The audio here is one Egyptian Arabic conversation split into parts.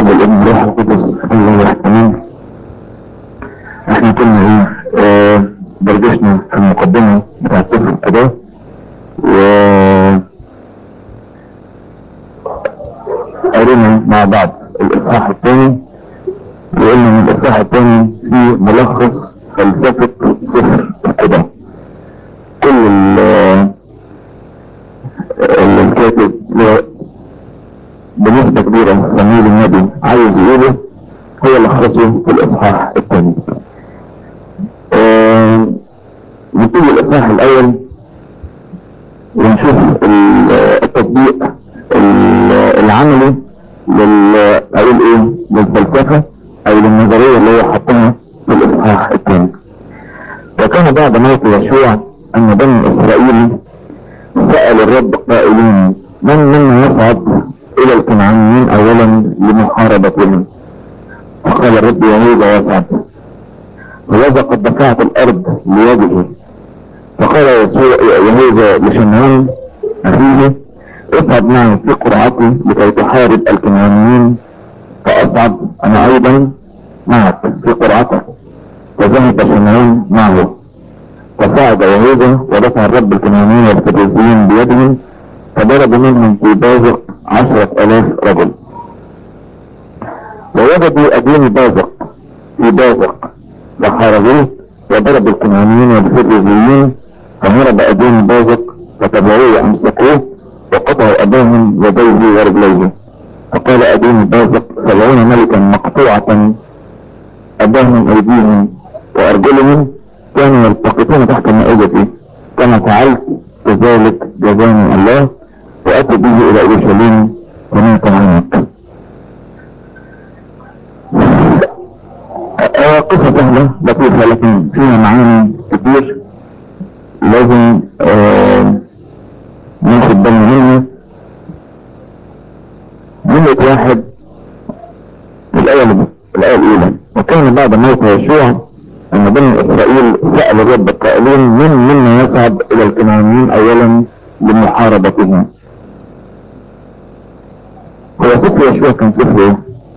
الاب والابن والروح القدس الله يحكمين احنا كنا ايه آه درجشنا في المقدمة بتاعت سفر القضاء و قرينا مع بعض الاصحاح الثاني وقلنا ان الاصحاح الثاني فيه ملخص فلسفة سفر القضاء كل ال- ال- الكاتب بنسبة كبيرة سمير النبي عايز يقوله هو لخصه في الإصحاح الثاني. آه، نبتدي الإصحاح الأول ونشوف ال- التطبيق ال- العملي لل أقول إيه للفلسفة أو للنظرية اللي هو حطها في الإصحاح الثاني. وكان بعد موت يشوع أن بني إسرائيل سأل الرب قائلين من منا يصعد إلى الكنعانيين أولا لمحاربتهم فقال الرب يهوذا يصعد وإذا قد دفعت الأرض ليده فقال يسوع يهوذا لشمعون أخيه اصعد معي في قرعتي لكي تحارب الكنعانيين فأصعد أنا أيضا معك في قرعتك فذهب شمعون معه فصعد يهوذا ودفع الرب الكنعانيين والفريسيين بيدهم فضرب منهم في بازق عشرة آلاف رجل ووجدوا أدين بازق في بازق فحاربوه وضرب الكنعانيين والفريسيين فهرب أدين بازق فتبعوه وأمسكوه وقطعوا أباهم يديه ورجليه فقال أدين بازق سبعون ملكا مقطوعة أباهم أيديهم وأرجلهم كانوا يلتقطون تحت مائدتي كما فعلت كذلك جزاني الله وأتوا به إلى أورشليم ومات عنك آه، قصة سهلة لطيفة لكن فيها معاني كتير لازم آه، ناخد بالنا منها جملة واحد الآية اللي- الآية الأولى وكان بعد موت يشوع أن بني إسرائيل سأل الرب قائلين من منا يصعد إلى الكنعانيين أولا لمحاربتهم هو سفر يشوع كان سفر إيه؟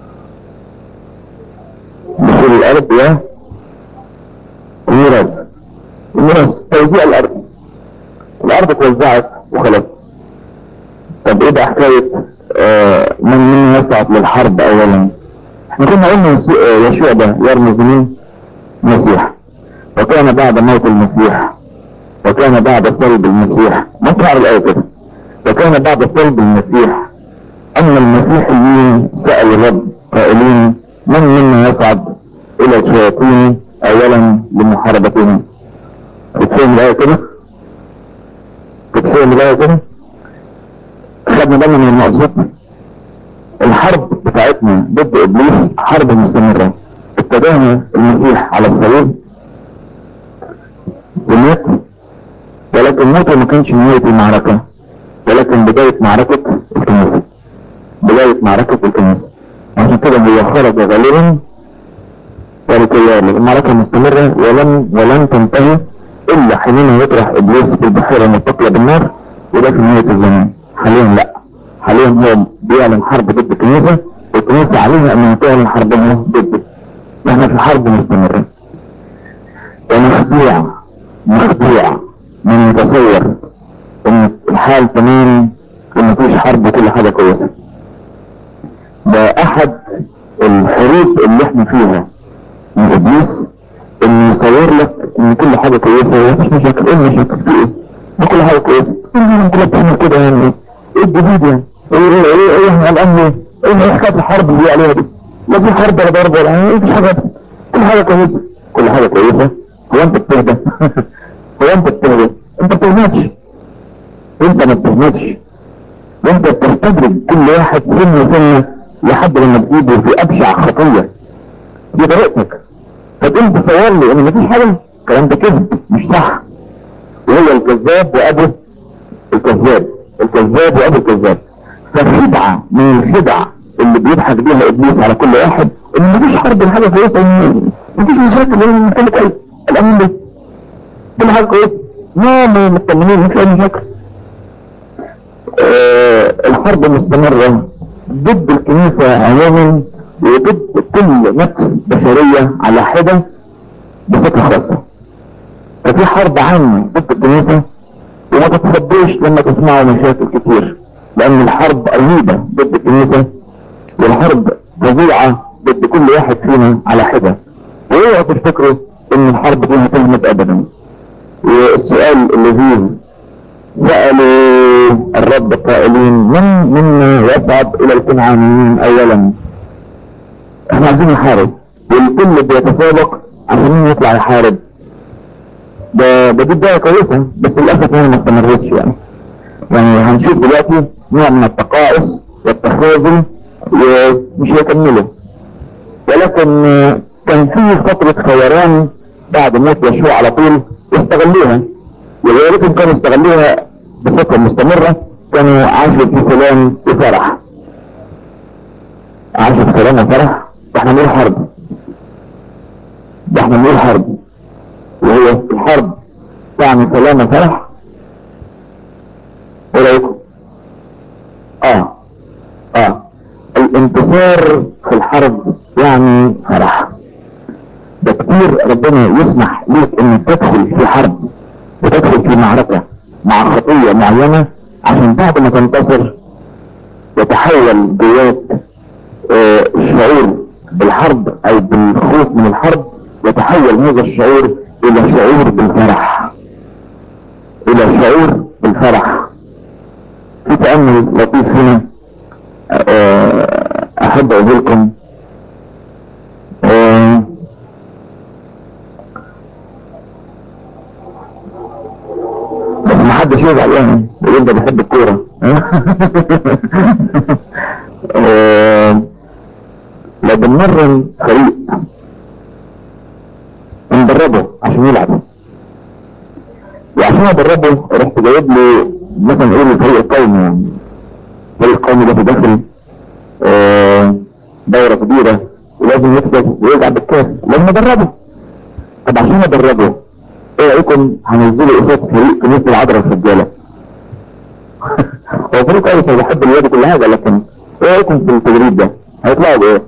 دخول الأرض يا الميراث الميراث توزيع الأرض الأرض اتوزعت وخلاص طب إيه بقى حكاية آه، من منا يصعد للحرب أولا احنا كنا قلنا يسوع- آه، يشوع ده يرمز مين؟ مسيح وكان بعد موت المسيح وكان بعد صلب المسيح ما تعرف الآية كده وكان بعد صلب المسيح أن المسيحيين سألوا الرب قائلين من منا يصعد إلى الشياطين أولا لمحاربتهم بتفهم الآية كده؟ بتفهم الآية كده؟ خدنا بالنا من المقصود الحرب بتاعتنا ضد إبليس حرب مستمرة ابتداها المسيح على الصليب ومات ولكن موته ما كانش نهاية المعركة ولكن بداية معركة الكنيسة بداية معركة الكنيسة عشان كده هو خرج غالبا ولكي المعركة مستمرة ولن ولن تنتهي إلا حينما يطرح إبليس في البحيرة المتقلة بالنار وده في نهاية الزمان حاليا لا حاليا هو بيعلن حرب ضد الكنيسة والكنيسة عليها أن تعلن حربها ضده نحن في حرب مستمرة ومخدوع مخدوع من يتصور ان الحال تمام وان مفيش حرب وكل حاجة كويسة ده احد الحروب اللي احنا فيها من ابليس انه يصور لك ان كل حاجة كويسة ومفيش مشاكل ايه المشاكل في ايه ما كل حاجة كويسة الناس كلها بتعمل كده يعني ايه الجديد يعني ايه ايه ايه ايه احنا الان ايه ايه حكاية الحرب اللي عليها دي لا في حرب ولا ضرب ولا حاجة مفيش حاجة كل حاجة كويسة كل حاجة كويسة هو انت بتهدى هو انت بتهدى انت بتهمتش انت ما بتهمتش وانت بتستدرج كل واحد سنة سنة لحد لما تجيبه في ابشع خطية دي طريقتك فتقوم تصور لي ان مفيش حاجة الكلام ده كذب مش صح وهو الكذاب وابو الكذاب الكذاب وابو الكذاب فخدعة من الخدع اللي بيضحك بيها ابليس على كل واحد ان مفيش حرب ولا حاجة كويسة ان مفيش مشاكل ان كل كويس الامين ده كل حاجة كويسة ما ما مطمنين مفيش اي مشاكل آه الحرب مستمرة ضد الكنيسة عموما وضد كل نفس بشرية على حدة بصفة خاصة ففي حرب عامة ضد الكنيسة وما تتخضوش لما تسمعوا مشاكل كتير لان الحرب ارهيبة ضد الكنيسة والحرب فظيعة ضد كل واحد فينا على حدة واوعوا تفتكروا ان الحرب دي هتهمت ابدا والسؤال اللذيذ سألوا الرب قائلين من منا يصعد الى الكنعانيين اولا احنا عايزين نحارب والكل بيتسابق عشان مين يطلع يحارب ده ده دي بداية كويسة بس للأسف هي ما استمرتش يعني يعني هنشوف دلوقتي نوع من التقاعس والتخاذل ومش هيكملوا ولكن كان في فترة خيران بعد موت يشوع على طول واستغلوها ويا ريتهم كانوا استغلوها بصفة مستمرة كانوا عاشوا في سلام وفرح عاشوا في سلام وفرح ده احنا بنقول حرب ده احنا بنقول حرب وهي الحرب يعني سلام وفرح ايه رايكم؟ اه اه الانتصار في الحرب يعني فرح ده كتير ربنا يسمح ليك انك تدخل في حرب وتدخل في معركة مع خطية معينة عشان بعد ما تنتصر يتحول جواك آه الشعور بالحرب او بالخوف من الحرب يتحول هذا الشعور الى شعور بالفرح الى شعور بالفرح في تأمل لطيف هنا آه احب اقول لكم آه بس ما حدش يزعل يعني يقول ده بيحب الكورة آه لو بنمرن فريق ندربه عشان يلعب وعشان ادربه رحت جايب له مثلا ايه الفريق القومي يعني الفريق القومي ده في داخل آه دورة كبيرة ولازم يكسب ويرجع بالكاس لازم ادربه طب عشان ادربه ايه رايكم هنزله قصاد فريق كنيسة العذراء الرجالة هو فريق كويس انا بحب الواد كل حاجة لكن ايه رايكم في التدريب ده هيطلعوا بايه؟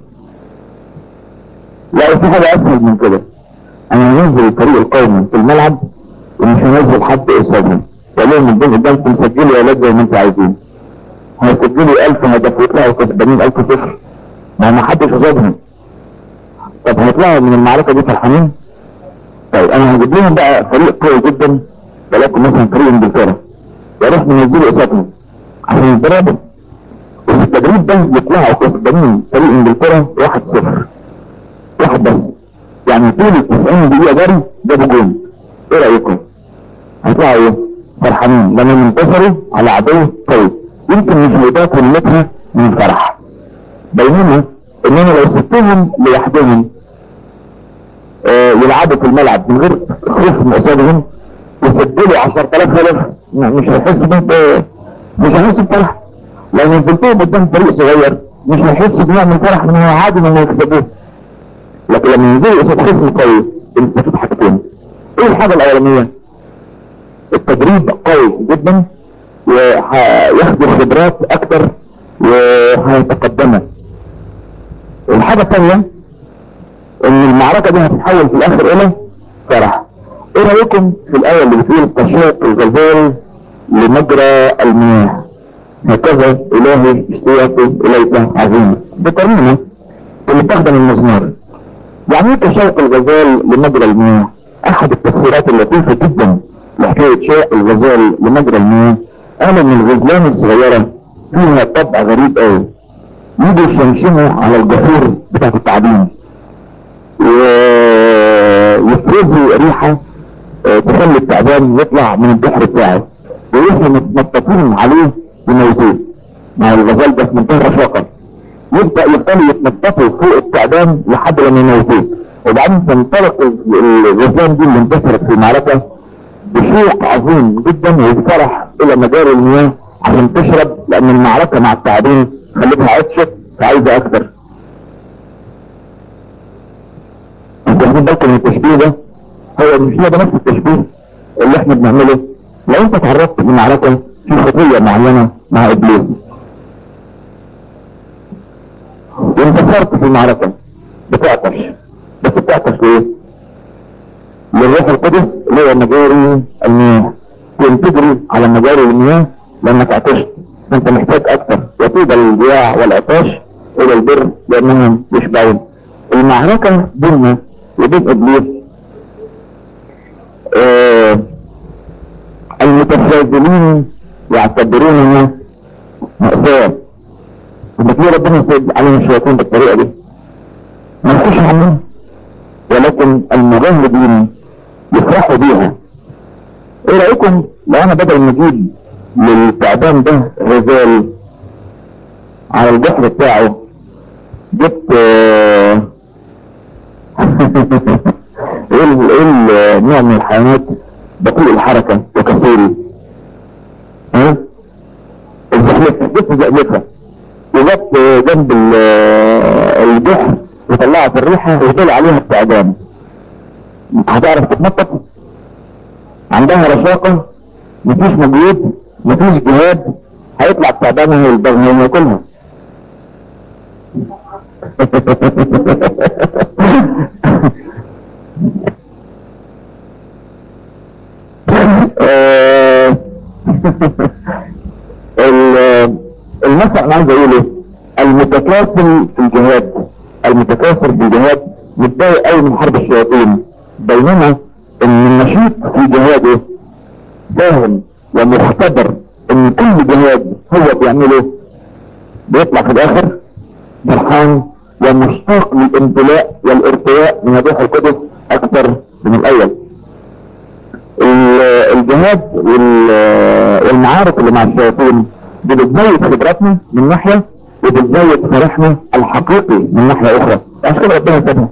لا في حاجة اسهل من كده انا هنزل الفريق القومي في الملعب ومش هنزل حد قصادهم واقول لهم الجون قدامكم سجلوا يا ولاد زي ما انتوا عايزين هيسجلوا 1000 هدف ويطلعوا كسبانين 1000 صفر ما ما حدش قصادهم طب هيطلعوا من المعركه دي فرحانين طيب انا هجيب لهم بقى فريق قوي جدا ولكن مثلا فريق انجلترا واروح منزله قصادهم عشان يتدربوا وفي التدريب ده يطلعوا كسبانين فريق انجلترا 1 0 واحد بس يعني طول ال 90 دقيقة جري جابوا جون ايه رأيكم؟ هيطلعوا ايه؟ فرحانين لما انتصروا على عدو قوي يمكن مش هيبقى كلمتها من الفرح بينما اننا لو سبتهم لوحدهم آه يلعبوا في الملعب من غير خصم قصادهم يسجلوا 10000 هدف مش هيحسوا ب مش هيحسوا بفرح لو نزلتهم قدام فريق صغير مش هيحسوا بنوع من الفرح ان هو عادي انهم يكسبوه لكن لما ينزلوا قصاد خصم قوي بنستفيد حاجتين ايه الحاجة الاولانية التدريب قوي جدا وهياخدوا خبرات اكتر وهيتقدموا الحاجة الثانية ان المعركة دي هتتحول في الاخر الى فرح ايه رأيكم في الاية اللي بتقول تشاق الغزال لمجرى المياه هكذا الهي اشتياقي اليك عظيم بترميمة اللي بتخدم المزمار يعني ايه تشوق الغزال لمجرى المياه احد التفسيرات اللطيفة جدا لحكاية شوق الغزال لمجرى المياه قال ان الغزلان الصغيرة فيها طبع غريب قوي يجوا يشمشموا على الجحور بتاعت التعدين ويفرزوا ريحة تخلي التعبان يطلع من البحر بتاعه ويروحوا متنططين عليه يموتوه مع الغزال ده في منتهى الرشاقة يبدأ يفضلوا يتنططوا فوق التعبان لحد لما يموتوه وبعدين تنطلق الغزلان دي اللي انتصرت في المعركة بشوق عظيم جدا وبفرح الى مجاري المياه عشان تشرب لان المعركة مع التعبين خلتها عطشت فعايزة اكتر انتوا واخدين بالكم من التشبيه ده هو مش هو ده نفس التشبيه اللي احنا بنعمله لو انت تعرضت لمعركة في خطية معينة مع ابليس وانتصرت في المعركة بتعطش بس بتعطش ليه؟ للروح القدس اللي هو مجاري المياه كنت تجري على مجاري المياه لانك عطشت انت محتاج اكتر وطيب الجياع والعطاش الى البر لانهم يشبعون المعركة بيننا وبين ابليس آه المتفازلين يعتبرونها مأساة لما ربنا يسيب علينا الشياطين بالطريقة دي ما فيش عنهم ولكن المجاهدين يفرحوا بيها ايه رأيكم لو انا بدل ما اجيب للتعبان ده غزال على الجحر بتاعه جبت آه، ايه ال- ايه النوع من الحيوانات بطيء الحركة وكسوري ها الزحلفة جبت زحلفة وجبت جنب ال- الجحر وطلعت الريحة وطلع عليها التعبان هتعرف تتنطط عندها رشاقة مفيش مجهود مفيش جهاد هيطلع التعبان هو البغل وياكلها آه، ال- المثل انا عايز اقوله المتكاسل في الجهاد المتكاسل في الجهاد متضايق قوي من حرب الشياطين بينما ان النشيط في جهاده فاهم ومختبر ان كل جهاد هو بيعمله بيطلع في الاخر فرحان ومشتاق للامتلاء والارتواء من الروح القدس اكثر من الاول ال- الجهاد وال- والمعارك اللي مع الشياطين دي بتزود خبراتنا من ناحية وبتزود فرحنا الحقيقي من ناحية اخرى عشان كده ربنا سابها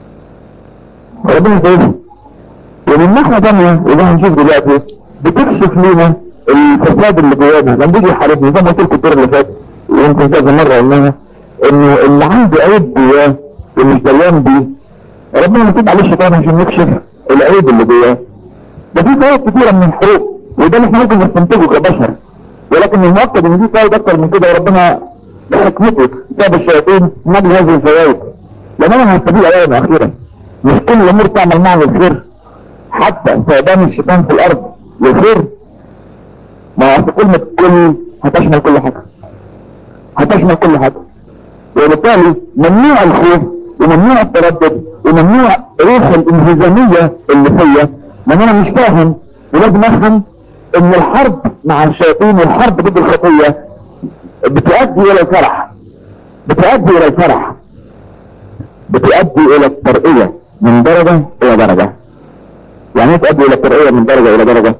ربنا سابها ومن ناحية تانية وده هنشوف دلوقتي بتكشف لنا الفساد اللي جوانا لما بيجي يحاربني زي ما قلت لكم الدور اللي فات ويمكن كذا مرة قلناها انه اللي عنده عيب جواه ومش دريان بيه ربنا يسيب عليه الشيطان عشان يكشف العيب اللي جواه ده في فوائد كتيرة من الحروب وده اللي احنا ممكن نستنتجه كبشر ولكن المؤكد ان في فوائد اكتر من كده وربنا بحكمته ساب الشياطين من اجل هذه الفوائد لان انا هستفيد اولا واخيرا مش كل الامور تعمل معنا الخير حتى سيبان الشيطان في الارض للخير ما اصل كلمة كل هتشمل كل حاجة هتشمل كل حاجة وبالتالي ممنوع الخوف وممنوع التردد وممنوع روح الانهزامية اللي فيا لان انا مش فاهم ولازم افهم ان الحرب مع الشياطين والحرب ضد الخطية بتؤدي الى الفرح بتؤدي الى الفرح بتؤدي الى الترقية من درجة الى درجة يعني ايه تؤدي الى الترقية من درجة الى درجة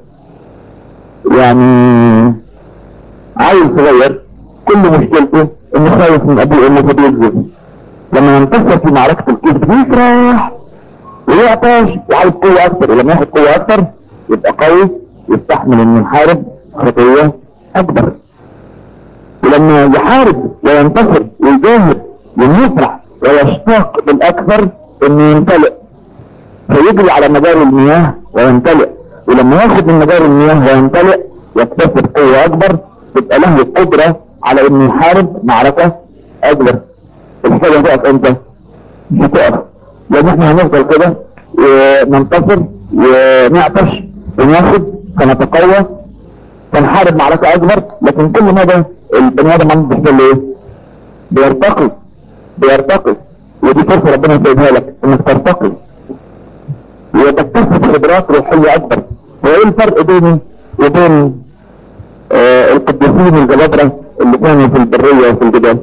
يعني عيل صغير كل مشكلته انه خايف من ابوه وامه فبيكذب لما ينتصر في معركة الكذب بيفرح ويعطش وعايز قوة اكتر ولما ياخد قوة اكتر يبقى قوي يستحمل انه يحارب خطية اكبر ولما يحارب وينتصر ويجاهد ويفرح ويشتاق بالاكثر انه يمتلئ فيجري على مجاري المياه ويمتلئ ولما ياخد من مجاري المياه ويمتلئ يكتسب قوة اكبر تبقى له القدرة على انه يحارب معركة اكبر الحاجة هتقف امتى؟ مش هتقف لان احنا هنفضل كده وننتصر ونعطش وناخد فنتقوى فنحارب معركة اكبر لكن كل مدى البني ادم عنده بيحصل له ايه؟ بيرتقي بيرتقي ودي فرصة ربنا يسيبها لك انك ترتقي وتكتسب خبرات روحية اكبر وايه الفرق بيني وبين آه القديسين الجبابرة اللي كانوا في البرية وفي الجبال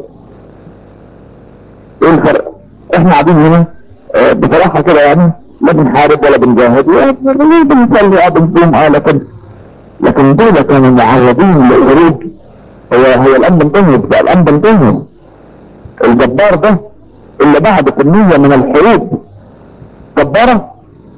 ايه الفرق احنا قاعدين هنا آه بصراحة كده يعني لا بنحارب ولا بنجاهد ولا بنصلي اه بنصوم اه لكن لكن دول كانوا معرضين للخروج هو هو الان بنتهز بقى الان بنتهز الجبار ده اللي بعد كمية من الحروب جبارة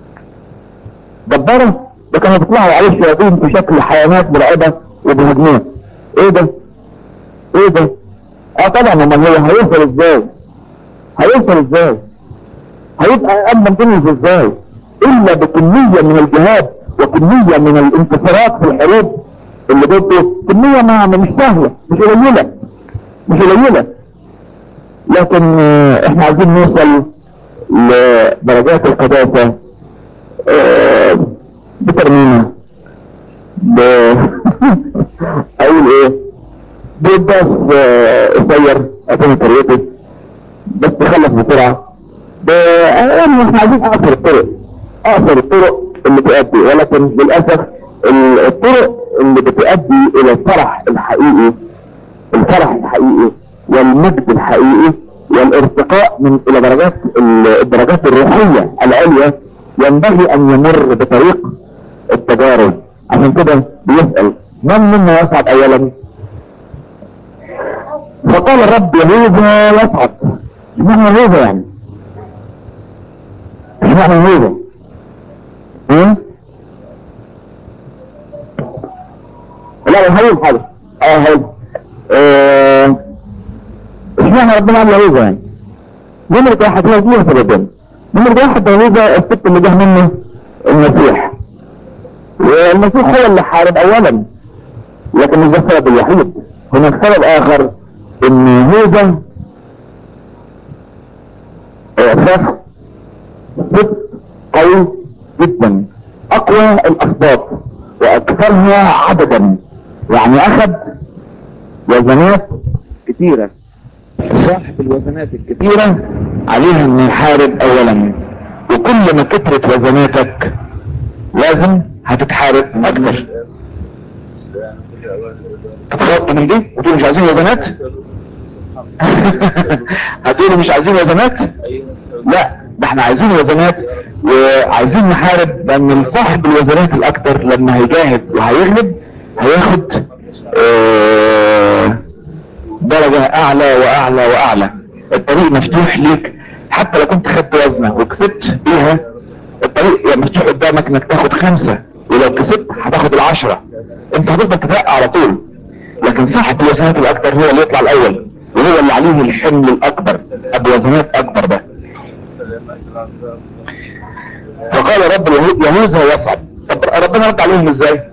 جبارة ده كانوا بيطلعوا عليه الشياطين في شكل حيوانات مرعبة وبهجمات ايه ده ايه ده اه طبعا امال هو هيوصل ازاي هيوصل ازاي هيبقى امن تنز ازاي الا بكمية من الجهاد وكمية من الانتصارات في الحروب اللي ضده كمية ما مش سهلة مش قليلة مش قليلة لكن آه، احنا عايزين نوصل لدرجات القداسة آه، بترميمة ب اقول ايه بقداس آه، قصير اتوني طريقته بس خلص بسرعة ب- يعني احنا عايزين اقصر الطرق اقصر الطرق اللي تؤدي ولكن للاسف ال- الطرق اللي بتؤدي الى الفرح الحقيقي الفرح الحقيقي والمجد الحقيقي والارتقاء من الى درجات ال- الدرجات الروحية العليا ينبغي ان يمر بطريق التجارب عشان كده بيسأل من منا يصعد اولا فقال الرب يهوذا يصعد اشمعنى يهوذا يعني اشمعنى يهوذا ايه لا لا هقول حاجة اه هقول آه، اشمعنى ربنا قال يهوذا يعني نمرة واحد هو ليها سببين نمرة واحد يهوذا الست اللي جه منه المسيح والمسيح هو اللي حارب اولا لكن مش ده السبب الوحيد هناك سبب اخر ان يهوذا آه، شاف ست قوي جدا اقوى الاسباط واكثرها عددا يعني اخذ وزنات كتيرة صاحب الوزنات الكتيرة عليها انه يحارب اولا وكل ما كترت وزناتك لازم هتتحارب اكتر اتخطط من دي وتقول مش عايزين وزنات هتقولوا مش عايزين وزنات لا ده احنا عايزين وزنات وعايزين نحارب لان صاحب الوزنات الاكتر لما هيجاهد وهيغلب هياخد آه، درجة اعلى واعلى واعلى الطريق مفتوح ليك حتى لو كنت خدت وزنة وكسبت بيها الطريق يعني مفتوح قدامك انك تاخد خمسة ولو كسبت هتاخد العشرة انت هتفضل تترقى على طول لكن صاحب الوزنات الاكتر هو اللي يطلع الاول وهو اللي عليه الحمل الاكبر بوزنات اكبر ده فقال رب اليهود- يهوذا يصعد طب ربنا رد عليهم ازاي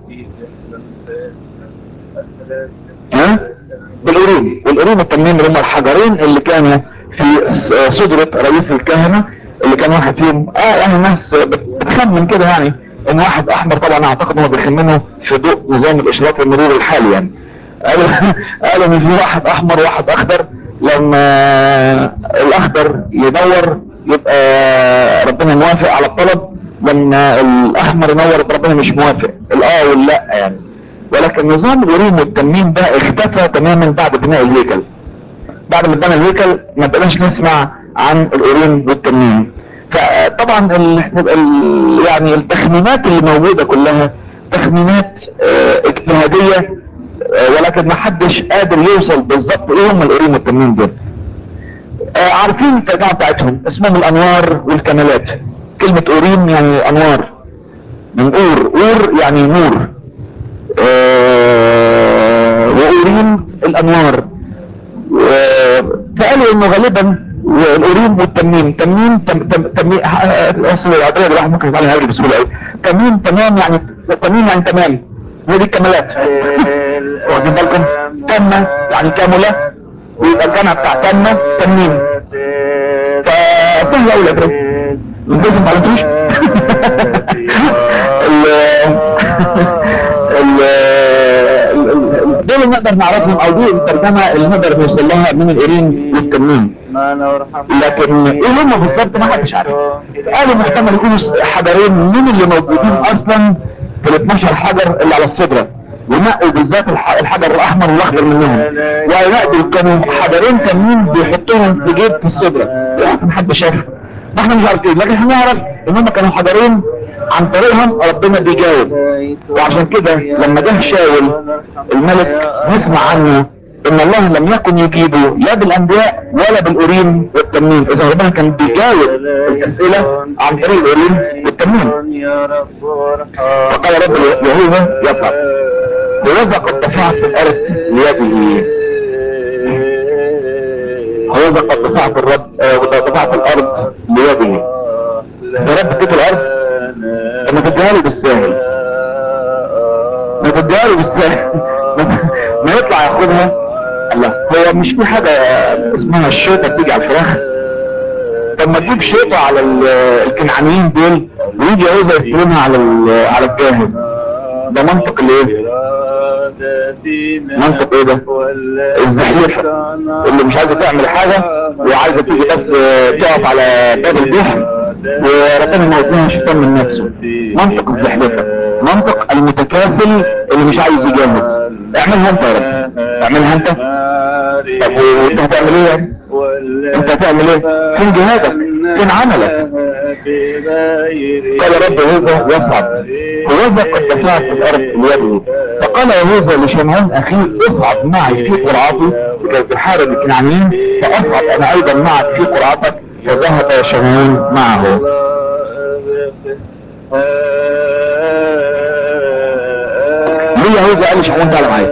ها بالقرون والقرون التنين اللي هم الحجرين اللي كانوا في س- صدرة رئيس الكهنة اللي كان واحد فيهم اه يعني الناس بتخمن كده يعني ان واحد احمر طبعا اعتقد هو بيخمنه في ضوء نظام الاشراف والمرور الحالي يعني قالوا قالوا ان في واحد احمر وواحد اخضر لما الاخضر يدور يبقى ربنا موافق على الطلب لما الاحمر ينور يبقى ربنا مش موافق الاه واللا يعني ولكن نظام الوريم والتنميم ده اختفى تماما بعد بناء الهيكل بعد ما اتبنى الهيكل ما بقناش نسمع عن الأوريم والتنين فطبعا ال... ال... يعني التخمينات اللي موجودة كلها تخمينات آه، اجتهادية آه، ولكن ما حدش قادر يوصل بالظبط ايه هم الأوريم والتنين دول آه، عارفين الترجمة بتاعتهم اسمهم الأنوار والكمالات كلمة أوريم يعني أنوار من أور أور يعني نور آه، وأوريم الأنوار و- فقالوا انه غالبا الأوريم والتميم تميم تم تم تميم اصل العبارة الواحد ممكن يفعلها هذه بسهولة قوي تميم تمام يعني تميم يعني تمام هي دي الكمالات واخدين بالكم تامة يعني كاملة ويبقى الجمع بتاع تامة تميم فسهل قوي العبارة لازم ما عرفتوش ال ال- دول اللي نقدر نعرفهم او دي الترجمة اللي نقدر نوصل لها من الإيرين والتنين لكن ايه هم بالظبط ما حدش عارف قالوا محتمل يكونوا حجرين من اللي موجودين اصلا في ال 12 حجر اللي على الصدرة ونقوا بالذات الح- الحجر الاحمر والاخضر منهم ونقوا كانوا حجرين تانيين بيحطوهم في جيب في الصدرة لا ما حدش شاف ما احنا مش عارفين لكن احنا نعرف ان هم كانوا حجرين عن طريقهم ربنا بيجاوب وعشان كده لما جه شاول الملك نسمع عنه ان الله لم يكن يجيبه لا بالانبياء ولا بالأوريم والتميم اذا ربنا كان بيجاوب الاسئلة عن طريق الأوريم والتميم فقال رب يهوذا يطلع ووضع قد دفعت الارض ليده ووضع قد دفعت الرب آه، قد دفعت الارض ليده يا رب اديت الارض لما تديها له بالساهل ما تديها له بالساهل ما- ما يطلع ياخدها لا هو مش في حاجة اسمها الشوطة بتيجي على الفراخ طب ما تجيب شوطة على ال- الكنعانيين دول ويجي يعوز يستلمها على ال- على الجاهز ده منطق الايه؟ منطق ايه ده؟ الزحلفة اللي مش عايزة تعمل حاجة وعايزة تيجي بس تقف على باب البحر وربنا موت لها شيطان من نفسه منطق الزحلفة منطق المتكاسل اللي مش عايز يجاهد اعملها انت يا رب اعملها انت طب وانت هتعمل ايه يعني؟ انت هتعمل ايه؟ فين جهادك؟ فين عملك؟ قال رب يهوذا يصعد يهوذا قد دفعت في الارض بيده فقال يهوذا لشمعون اخيه اصعد معي في قرعتي لكي تحارب الكنعانيين فاصعد انا ايضا معك في قرعتك فذهب شمعون معه ليه يهوذا قال لشمعون تعالى معايا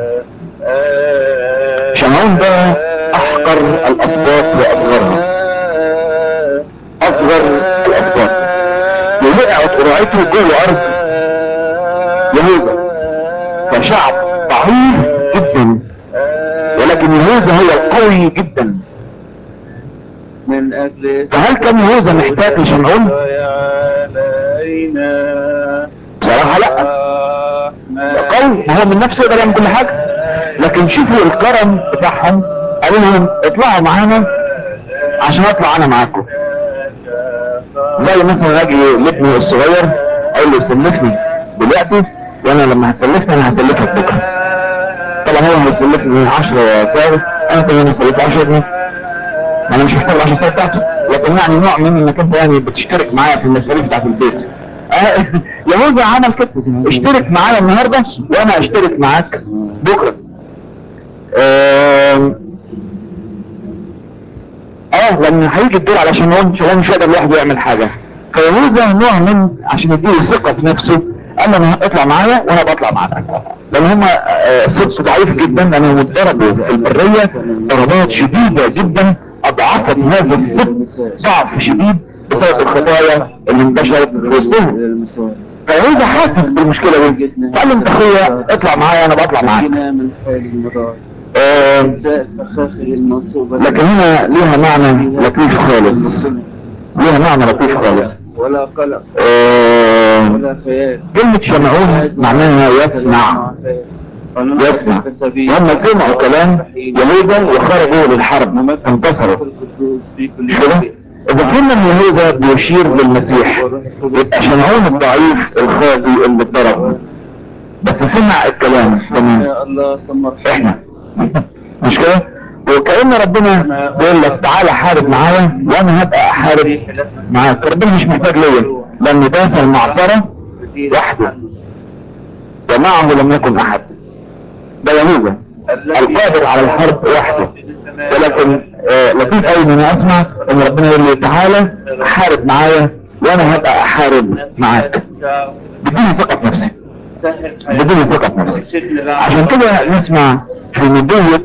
شمعون ده احقر الاسباط واصغرها اصغر الاسباط ووقعت قرعته جوه ارض يهوذا فشعب ضعيف جدا ولكن يهوذا هو القوي جدا من أجل فهل كان يهوذا محتاج لشمعون؟ علينا بصراحة لا ده قوي ما هو من نفسه يقدر يعمل كل حاجة لكن شوفوا الكرم بتاعهم قالوا لهم اطلعوا معانا عشان اطلع انا معاكم زي مثلا اجي لابني الصغير اقول له سلفني دلوقتي وانا لما هتسلفني انا هسلفك بكره طبعا هو هيسلفني 10 ساعة انا كمان هسلفه 10 جنيه انا مش محتاج 10 ساعة بتاعته لكن يعني نوع من انك انت يعني بتشترك معايا في المصاريف بتاعت البيت آه، يهوذا عمل كده اشترك معايا النهارده وانا اشترك معاك بكره آم، اه لان هيجي الدور على شمعون شمعون مش هيقدر لوحده يعمل حاجه فيهوذا نوع من عشان يديله ثقه في نفسه قال له انا اطلع معايا وانا بطلع معاك لان هم صوت ضعيف جدا لانهم اتضربوا في البريه ضربات شديده جدا اضعفت هذا الصوت ضعف شديد بسبب الخطايا اللي انتشرت في وسطهم المسار فيهوذا حاسس بالمشكله دي فقال له انت اخويا اطلع معايا انا بطلع معاك جينا من حال المدار آم، سائل فخاخر المنصوبة لكن هنا ليها معنى لطيف خالص ليها معنى لطيف خالص ولا قلق آم، ولا خيال كلمة شمعون معناها يسمع يسمع وهم سمعوا كلام يهوذا وخرجوا للحرب انتصروا مش كده؟ إذا كنا من يهوذا بيشير للمسيح يبقى شمعون الضعيف الخاطي اللي اتضرب بس سمع الكلام تمام يا الله سمر احنا مش كده؟ وكأن ربنا بيقول لك تعالى حارب معايا وانا هبقى احارب معاك ربنا مش محتاج ليا لان داس المعصرة وحده ومعه لم يكن احد ده يهوذا القادر على الحرب وحده ولكن آه لطيف قوي ان انا اسمع ان ربنا يقول لي تعالى حارب معايا وانا هبقى احارب معاك بديني ثقة في نفسي بديني ثقة في نفسي عشان كده نسمع في نبوة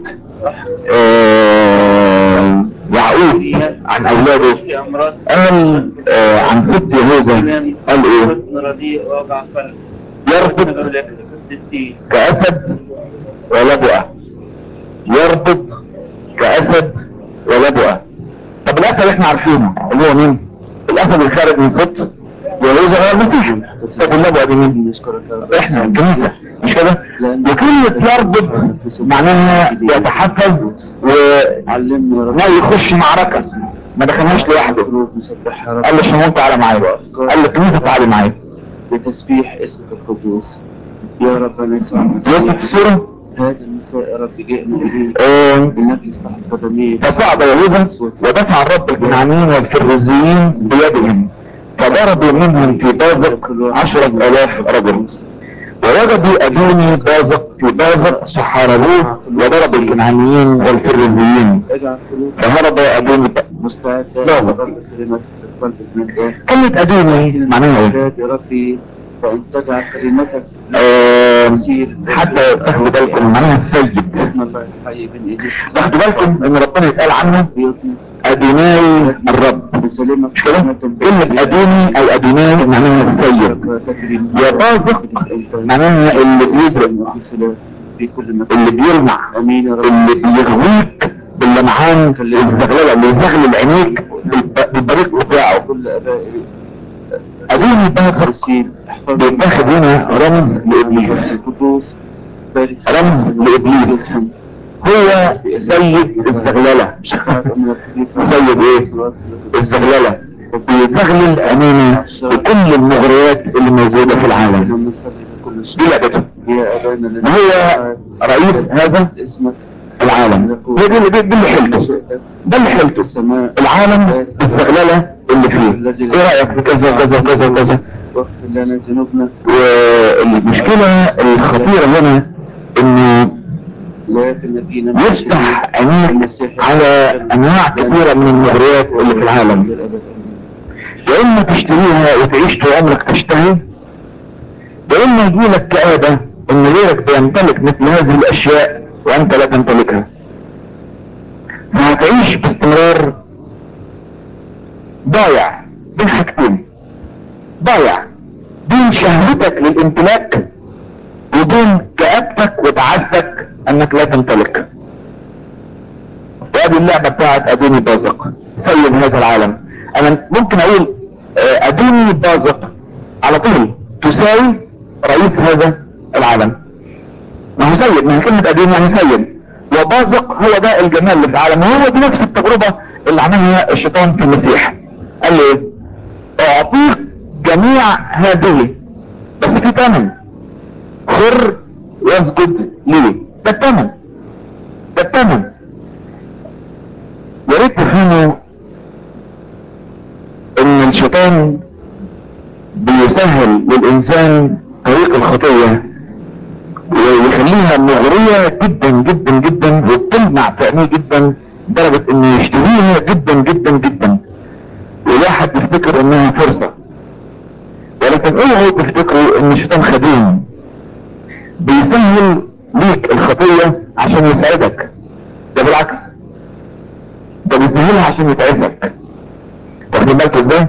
آه يعقوب عن اولاده قال آه عن ست يهوذا قال ايه يربط كأسد ولبؤة يربط كأسد ولبؤة طب الأسد احنا عارفينه اللي هو مين؟ الأسد الخارج من ست يهوذا هو المسيح طب اللبؤة دي مين؟ احنا الكنيسة مش كده؟ وكلمة يربط معناها يتحفز علمنا وما يخش معركة ما دخلناش لوحده قال له شمون تعالى معايا قال له الكنيسة تعالى معايا بتسبيح اسمك القدوس يا رب انا اسمع يوسف في الصورة هذا المساء يا رب جئنا اليك آه، انك تحت قدميك فصعد يهوذا ودفع الرب الكنعانيين والفريزيين بيدهم فضربوا منهم في بازق عشرة آلاف رجل ووجدوا أدوني بازق في بازق فحاربوه وضرب الكنعانيين والفريزيين اجعل قلوب فهرب أدوني مستعدة لا. لرب كلمة القلب من الداخل كلمة أدوني معناها إيه؟ يا ربي فان تجعل كلمتك آه، تسير حتى تاخدوا بالكم معناها السيد اسم الله الحي بين ايديك تاخدوا بالكم ان ربنا يتقال عنه بيطلب ادوناي الرب بسلامك مش كده؟ كلمة ادوني او ادوناي معناها السيد يا بازق معناها اللي بيزرق في كل مكان اللي بيلمع امين يا رب اللي بيغويك باللمعان الزغلله اللي يزغلل عينيك بالب- بالبريق بتاعه كل ابائي اديني باسق القديسين احفظهم بيتاخد هنا رمز لابليس القدوس بارك رمز لابليس هو سيد الزغلله سيد ايه الزغلله بيزغلل عينينا بكل المغريات اللي موجوده في العالم دي لعبته يا ابانا الذي هو رئيس هذا اسمك العالم هي دي اللي دي اللي حلته ده اللي حلته السماء العالم بالزغلله اللي فيه ايه رايك في كذا وكذا وكذا وكذا واغفر لنا ذنوبنا والمشكله الخطيره هنا انه لا تنجينا من يفتح عينيك على انواع كثيره من المغريات اللي في العالم يا اما تشتريها وتعيش طول عمرك تشتهي يا اما يجيلك كآبة ان غيرك بيمتلك مثل هذه الاشياء وانت لا تمتلكها فهتعيش باستمرار ضايع بين حاجتين ضايع بين شهوتك للامتلاك وبين كآبتك وتعسك انك لا تمتلك وادي اللعبة بتاعت ادوني بازق سيد هذا العالم انا ممكن اقول آه، ادوني بازق على طول تساوي رئيس هذا العالم ما هو سيد ما هي كلمة ادوني يعني سيد وبازق هو ده الجمال اللي في العالم وهو دي نفس التجربة اللي عملها الشيطان في المسيح قال له ايه اعطيك جميع هذه بس في ثمن خر واسجد لي ده الثمن ده الثمن يا ريت تفهموا ان الشيطان بيسهل للانسان طريق الخطيه ويخليها مغريه جدا جدا جدا وبتلمع في عينيه جدا لدرجه انه يشتريها جدا جدا جدا والواحد يفتكر انها فرصه ولكن اوعوا تفتكروا ان الشيطان خديم بيسهل ليك الخطيه عشان يسعدك ده بالعكس ده بيسهلها عشان يتعسك واخدين بالكوا ازاي؟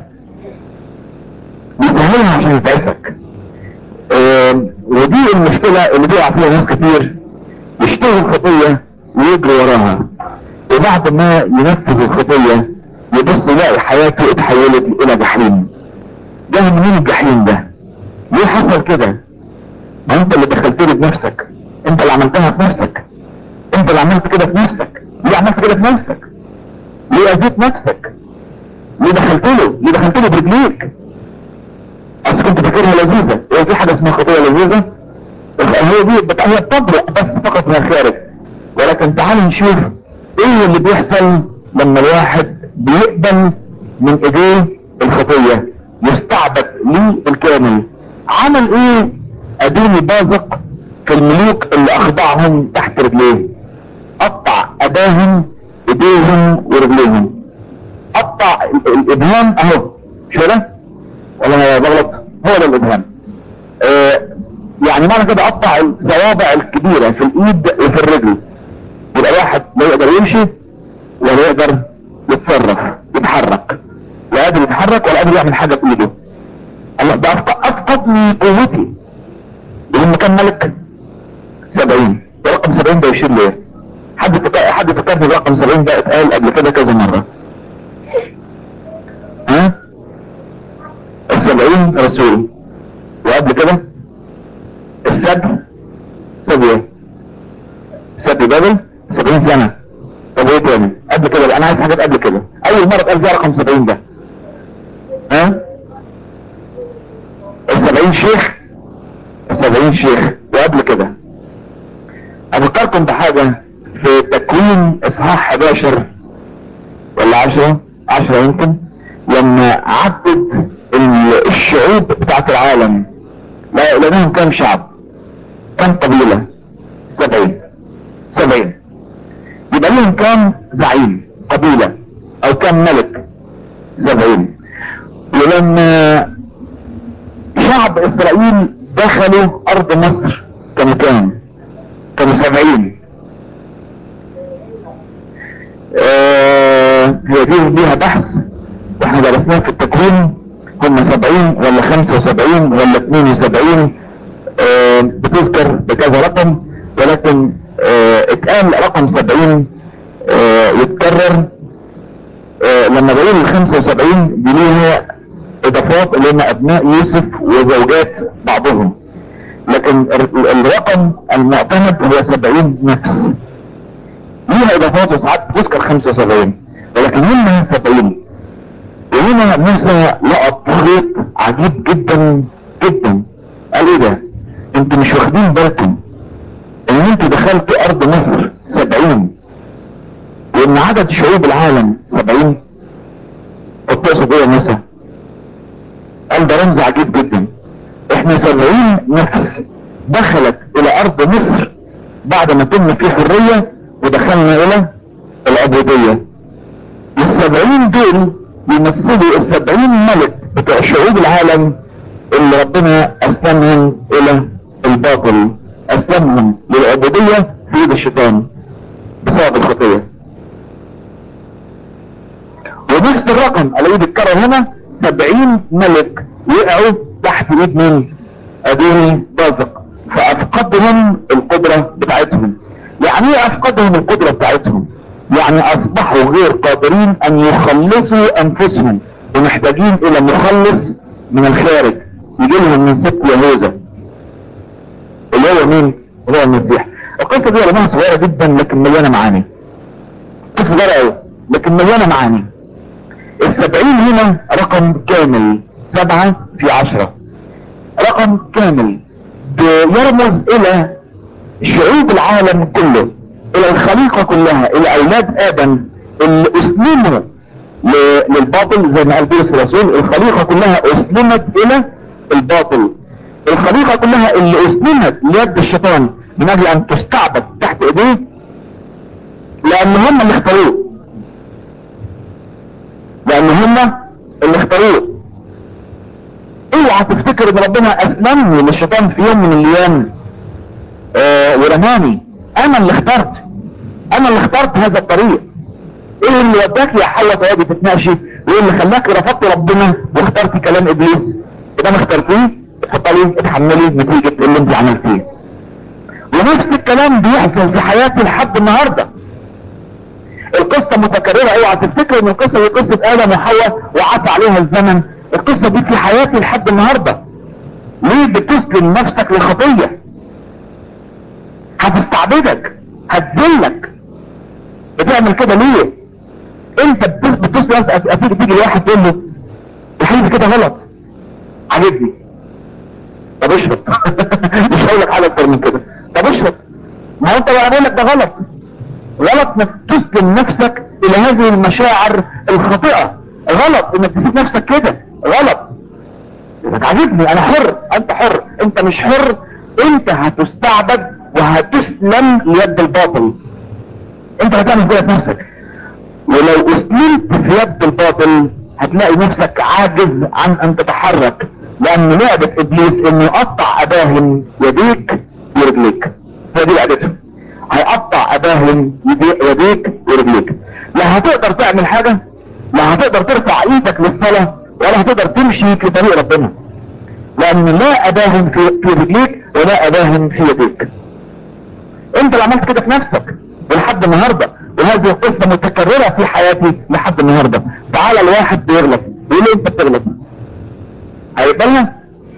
بيسهلها عشان يتعسك آم، ودي المشكلة اللي بيقع فيها ناس كتير يشتغل خطية ويجري وراها وبعد ما ينفذ الخطية يبص يلاقي حياته اتحولت الى جحيم جه منين الجحيم ده؟ ليه حصل كده؟ ما انت اللي دخلت لي بنفسك انت اللي عملتها بنفسك انت اللي عملت كده في نفسك ليه عملت كده في نفسك ليه اذيت نفسك ليه دخلت له ليه دخلت له برجليك اصل كنت فاكرها لذيذه هو في حاجه اسمها خطيه لذيذه هي دي بت- هي بتبرق بس فقط من الخارج ولكن تعال نشوف ايه اللي بيحصل لما الواحد بيقبل من ايديه الخطيه يستعبد ليه بالكامل عمل ايه ادوني بازق في الملوك اللي اخضعهم تحت رجليه قطع اداهم ايديهم ورجليهم قطع ال- الابهام اهو شو ده ولا انا بغلط هو ده الابهام آه يعني معنى كده قطع الصوابع الكبيره في الايد وفي الرجل يبقى واحد لا يقدر يمشي ولا يقدر يتصرف يتحرك لا قادر يتحرك ولا قادر يعمل حاجه بايده الله ده أفق- افقدني قوتي ولما كان ملك 70 ورقم 70 ده يشير ليه حد فكر حد فكرني برقم 70 ده اتقال قبل كده كذا مره ها السبعين رسول وقبل كده السبع سبع ايه سبع بابل سبعين سنة طب ايه تاني قبل كده بقى انا عايز حاجات قبل كده اول مرة اتقال فيها رقم سبعين ده ها السبعين شيخ السبعين شيخ وقبل كده افكركم بحاجة في تكوين اصحاح 11 ولا 10 10 يمكن لما عدد ال- الشعوب بتاعت العالم لا لانهم كام شعب كام قبيلة سبعين سبعين يبقى لهم كام زعيم قبيلة او كام ملك سبعين ولما شعب اسرائيل دخلوا ارض مصر كانوا كام كانوا سبعين آه هي دي ليها بحث واحنا درسناها في التكوين هم سبعين ولا خمسة وسبعين ولا اتنين وسبعين آه بتذكر بكذا رقم ولكن اه اتقال رقم سبعين اه يتكرر اه لما بقول ال 75 دي ليها اضافات اللي هم ابناء يوسف وزوجات بعضهم لكن ال- الرقم المعتمد هو 70 نفس ليها اضافات وساعات تذكر 75 ولكن هم 70 وهنا موسى لقط خيط عجيب جدا جدا قال ايه ده انتوا مش واخدين بالكم ان انتوا دخلتوا ارض مصر 70 وان عدد شعوب العالم 70 طب تقصد ايه يا موسى قال ده رمز عجيب جدا احنا 70 نفس دخلت الى ارض مصر بعد ما كنا في حرية ودخلنا الى العبودية السبعين دول يمثلوا السبعين ملك بتوع شعوب العالم اللي ربنا اسلمهم الى الباطل اسلمهم للعبودية في ايد الشيطان بسبب الخطية ونفس الرقم الاقيه بيتكرر هنا سبعين ملك وقعوا تحت ايد مين ادوني بازق فافقدهم القدرة بتاعتهم يعني ايه افقدهم القدرة بتاعتهم يعني اصبحوا غير قادرين ان يخلصوا انفسهم ومحتاجين الى مخلص من الخارج يجي لهم من ست يهوذا اللي هو مين هو المسيح القصة دي رماها صغيرة جدا لكن مليانة معاني قصة صغيرة قوي لكن مليانة معاني السبعين هنا رقم كامل سبعة في عشرة رقم كامل بيرمز الى شعوب العالم كله الى الخليقة كلها الى اولاد ادم اللي اسلموا ل- للباطل زي ما قال بولس الرسول الخليقة كلها اسلمت الى الباطل الخليقة كلها اللي اسلمت ليد الشيطان من اجل ان تستعبد تحت ايديه لان هم اللي اختاروه لان هم اللي اختاروه اوعى تفتكر ان ربنا اسلمني للشيطان في يوم من الايام آه ورماني انا اللي اخترت انا اللي اخترت هذا الطريق ايه اللي وداك يا حواء تقعدي تتناقشي وايه اللي خلاك رفضت ربنا واخترتي كلام ابليس يبقى ما اخترتيه اتفضلي اتحملي نتيجة اللي انت عملتيه ونفس الكلام بيحصل في حياتي لحد النهارده القصة متكررة اوعى تفتكر ان القصة دي قصة ادم وحواء وعدى عليها الزمن القصة دي في حياتي لحد النهاردة ليه بتسلم نفسك للخطية هتستعبدك هتذلك بتعمل كده ليه انت بتس- بتسلم نفسك اكيد تيجي لواحد تقول له يا حبيبي كده غلط عاجبني طب اشرب مش هقول لك حاجه اكتر من كده طب اشرب ما هو انت بقى بقول لك ده غلط غلط انك تسلم نفسك الى هذه المشاعر الخاطئة غلط انك تسيب نفسك كده غلط انك عاجبني انا حر انت حر انت مش حر انت هتستعبد وهتسلم ليد الباطل انت هتعمل كده في نفسك ولو اسلمت في يد الباطل هتلاقي نفسك عاجز عن ان تتحرك لان لعبة ابليس انه يقطع اباهم يديك ورجليك هي دي لعبته هيقطع اباهم يدي- يديك ورجليك لا هتقدر تعمل حاجة لا هتقدر ترفع ايدك للصلاة ولا هتقدر تمشي في طريق ربنا لان لا اباهم في, في رجليك ولا اباهم في يديك انت اللي عملت كده في نفسك ولحد النهارده وهذه القصه متكرره في حياتي لحد النهارده تعالى الواحد بيغلط يقول لي انت بتغلط هيقبلها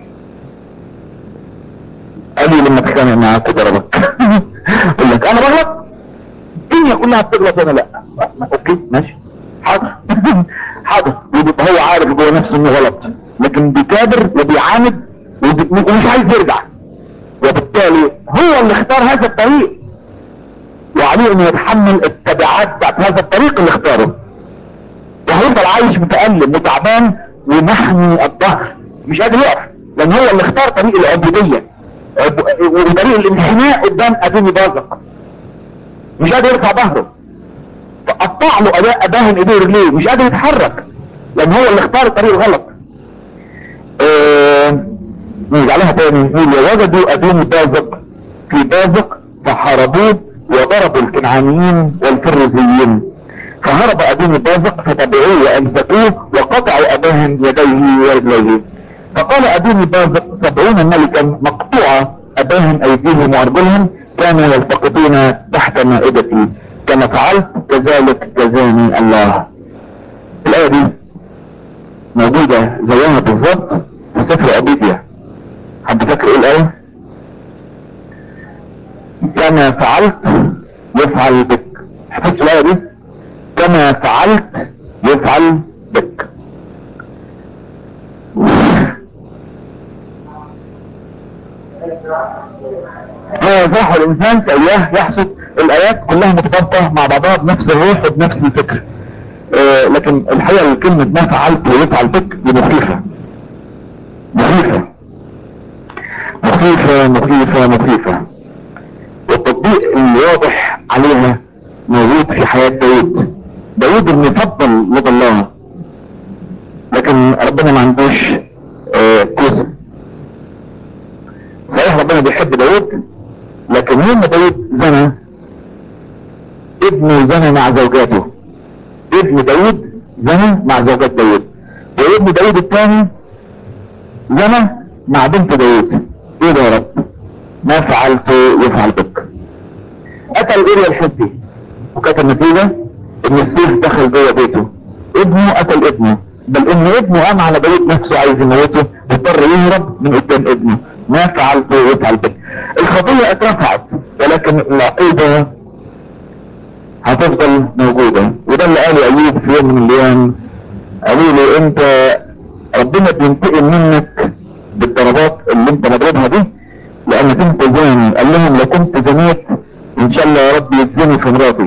قال لي لما اتخانق معاك وضربك يقول لك انا بغلط الدنيا كلها بتغلط وانا لا اوكي ماشي حاضر حاضر وبيبقى هو عارف جوه نفسه انه غلط لكن بيكابر وبيعاند وبي- ومش عايز يرجع وبالتالي هو اللي اختار هذا الطريق وعليه انه يتحمل التبعات بتاعت هذا الطريق اللي اختاره وهيفضل عايش متألم وتعبان ومحمي الظهر مش قادر يقف لان هو اللي اختار طريق العبودية عب- وطريق الانحناء قدام ادوني بازق مش قادر يرفع ظهره فقطع له اداء اداهم ايديه ورجليه مش قادر يتحرك لان هو اللي اختار الطريق الغلط آه، نرجع لها تاني نقول ووجدوا ادوني بازق في بازق فحاربوه وضربوا الكنعانيين والفرزيين فهرب ابن بازق فتبعوه وامسكوه وقطعوا اباهم يديه ورجليه فقال ابن بازق سبعون ملكا مقطوعة اباهم ايديهم وارجلهم كانوا يلتقطون تحت مائدتي كما فعلت كذلك جزاني الله الآية دي موجودة زيها بالظبط في سفر أبيديا حد فاكر ايه الآية؟ كما فعلت يفعل بك حفظت الآية دي؟ كما فعلت يفعل بك اه فرح الانسان كاياه يحسد الايات كلها مرتبطه مع بعضها بنفس الروح وبنفس الفكر آه لكن الحقيقه كلمه ما فعلت ويفعل بك دي مخيفه مخيفه مخيفه مخيفه مخيفه والتطبيق الواضح عليها موجود في حياه داود داود المفضل لدى الله لكن ربنا ما عندوش آه كوسه صحيح ربنا بيحب داود لكن يوم ما داود زنى ابنه زنى مع زوجاته ابن داود زنى مع زوجات داود وابن داود الثاني زنى مع بنت داود ايه ده يا رب ما فعلت يفعل بك قتل اوريا الحبي وكانت النتيجة ان السيف دخل جوه بيته ابنه قتل ابنه بل ان ابنه قام على داود نفسه عايز يموته واضطر يهرب من قدام ابنه ما فعلت يفعل بك الخطية اترفعت ولكن العقوبة هتفضل موجودة وده اللي قاله ايوب في يوم من الايام قالوا له انت ربنا بينتقم منك بالضربات اللي انت مضربها دي لانك انت زاني قال لهم لو كنت زنيت ان شاء الله يا رب يتزني في مراتي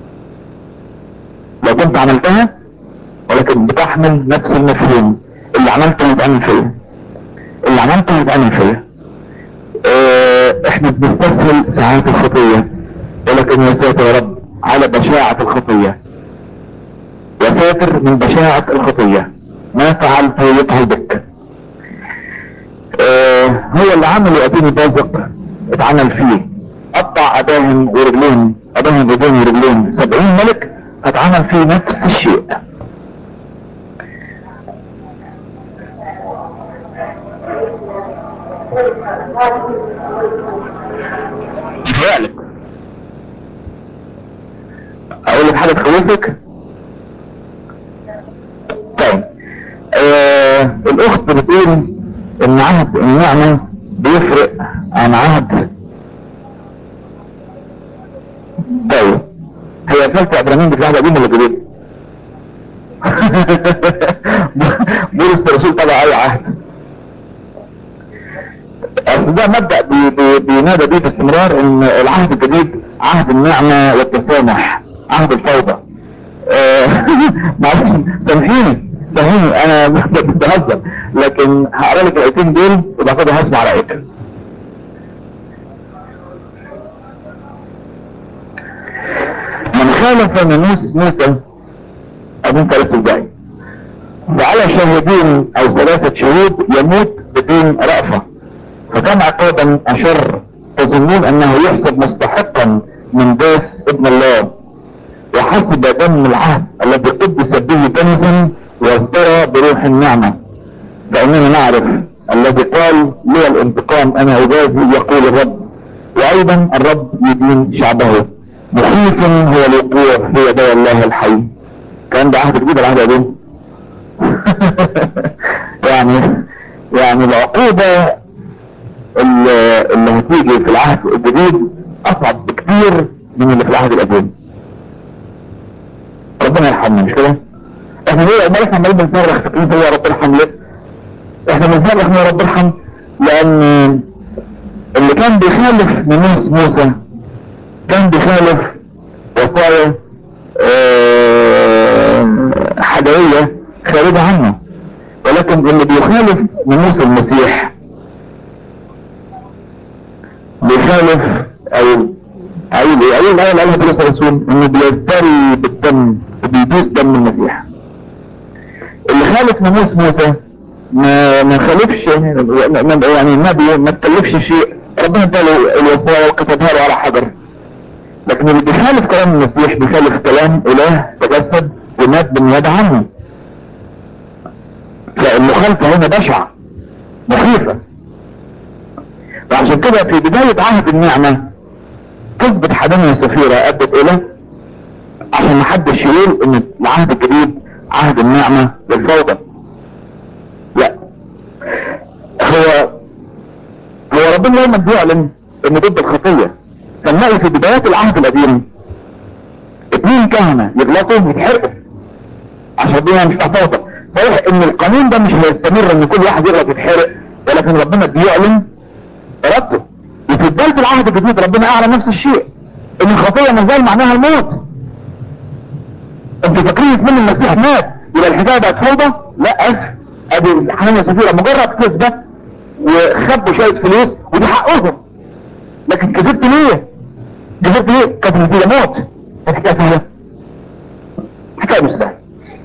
لو كنت عملتها ولكن بتحمل نفس المفهوم اللي عملته يتعمل فيا اللي عملته يتعمل فيا اه احنا بنستسهل ساعات الخطية ولكن يا ساتر يا رب على بشاعة الخطية يا ساتر من بشاعة الخطية ما فعلت يفعل بك اه هو اللي عمله ابيني بازق اتعمل فيه قطع اباهم ورجلين اباهم ايدين ورجلين سبعين ملك اتعمل فيه نفس الشيء فعلك اقول لك حاجة تخوفك طيب آه الاخت بتقول ان عهد النعمة بيفرق عن عهد طيب هي رسالة ابراهيم بتاعها قديم ولا جديد؟ بولس الرسول طبع اي عهد اصل ده مبدأ بي بي بينادى بيه باستمرار ان العهد الجديد عهد النعمة والتسامح عهد الفوضى معلش سامحيني سامحيني انا بهزر لكن هقرا لك الايتين دول وبعد كده هسمع رايك من خالف ناموس موسى ابن ثلاث الجاي وعلى شاهدين او ثلاثة شهود يموت بدون رأفة فكم عقابا اشر تظنون انه يحسب مستحقا من داس ابن الله وحسب دم العهد الذي قدس به كنزا وازدرى بروح النعمة فاننا نعرف الذي قال لي الانتقام انا اجازي يقول الرب وايضا الرب يدين شعبه مخيف هو الوقوع في يدي الله الحي كان ده عهد جديد العهد ده يعني يعني العقوبة اللي, اللي هتيجي في العهد الجديد اصعب بكتير من اللي في العهد القديم ربنا يرحمنا مش كده احنا ليه امال احنا عمالين بنصرخ فاكرين يا رب ارحم ليه احنا بنصرخ يا رب ارحم لان اللي كان بيخالف ناموس موسى كان بيخالف وصايا اه حدوية خارجة عنه ولكن اللي بيخالف ناموس المسيح بيخالف او اي اي الايه اللي قالها بولس الرسول انه بيزدري بالدم وبيدوس دم المسيح اللي خالف ناموس موسى ما ما خالفش يعني النبي ما تكلفش شيء ربنا اداله الوصايا وكتبها له على حجر لكن اللي بيخالف كلام المسيح بيخالف كلام اله تجسد ومات بالنيابه عنه فالمخالفه هنا بشعه مخيفه وعشان كده في بدايه عهد النعمه كذبة حدانيا سفيرة ادت الى عشان محدش يقول ان العهد الجديد عهد النعمة للفوضى لا هو هو ربنا دايما بيعلن انه ضد الخطية فنلاقي في بدايات العهد القديم اتنين كهنة يغلطوا يتحرقوا عشان الدنيا مش تفوضى صحيح ان القانون ده مش هيستمر ان كل واحد يغلط يتحرق ولكن ربنا بيعلن ارادته وفي بداية العهد الجديد ربنا اعلن نفس الشيء ان الخطية ما زال معناها الموت انتوا فاكرين من المسيح مات يبقى الحكايه بقت فوضى لا اسف ادي حنانيا سفيرة مجرد كذبه وخبوا شويه فلوس ودي حقهم لكن كذبت ليه؟ كذبت ليه؟ كانت النتيجه موت الحكايه سهله حكايه مش سهله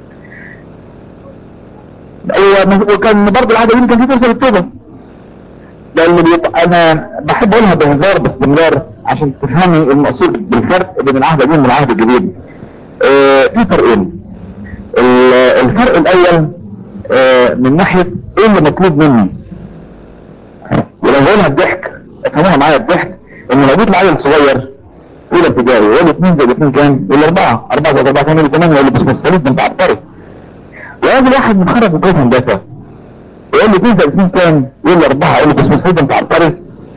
و- وكان برضه العاده دي كان في فرصه للتوبه ده اللي بيط... انا بحب اقولها بهزار باستمرار عشان تفهمي المقصود بالفرق بين العهد القديم والعهد الجديد آه، في فرقين ال- الفرق الاول آه، من ناحية ايه اللي مطلوب مني ولو هقولها بضحك افهموها معايا بضحك ان لو جيت لعيل صغير اولى ابتدائي يقول لي 2 زائد 2 كام؟ يقول لي 4 4 زائد 4 كام؟ يقول لي 8 يقول لي بس مستريد ده انت عبقري ويجي واحد متخرج من كليه هندسه يقول لي 2 زائد 2 كام؟ يقول لي 4 يقول لي بس مستريد ده انت عبقري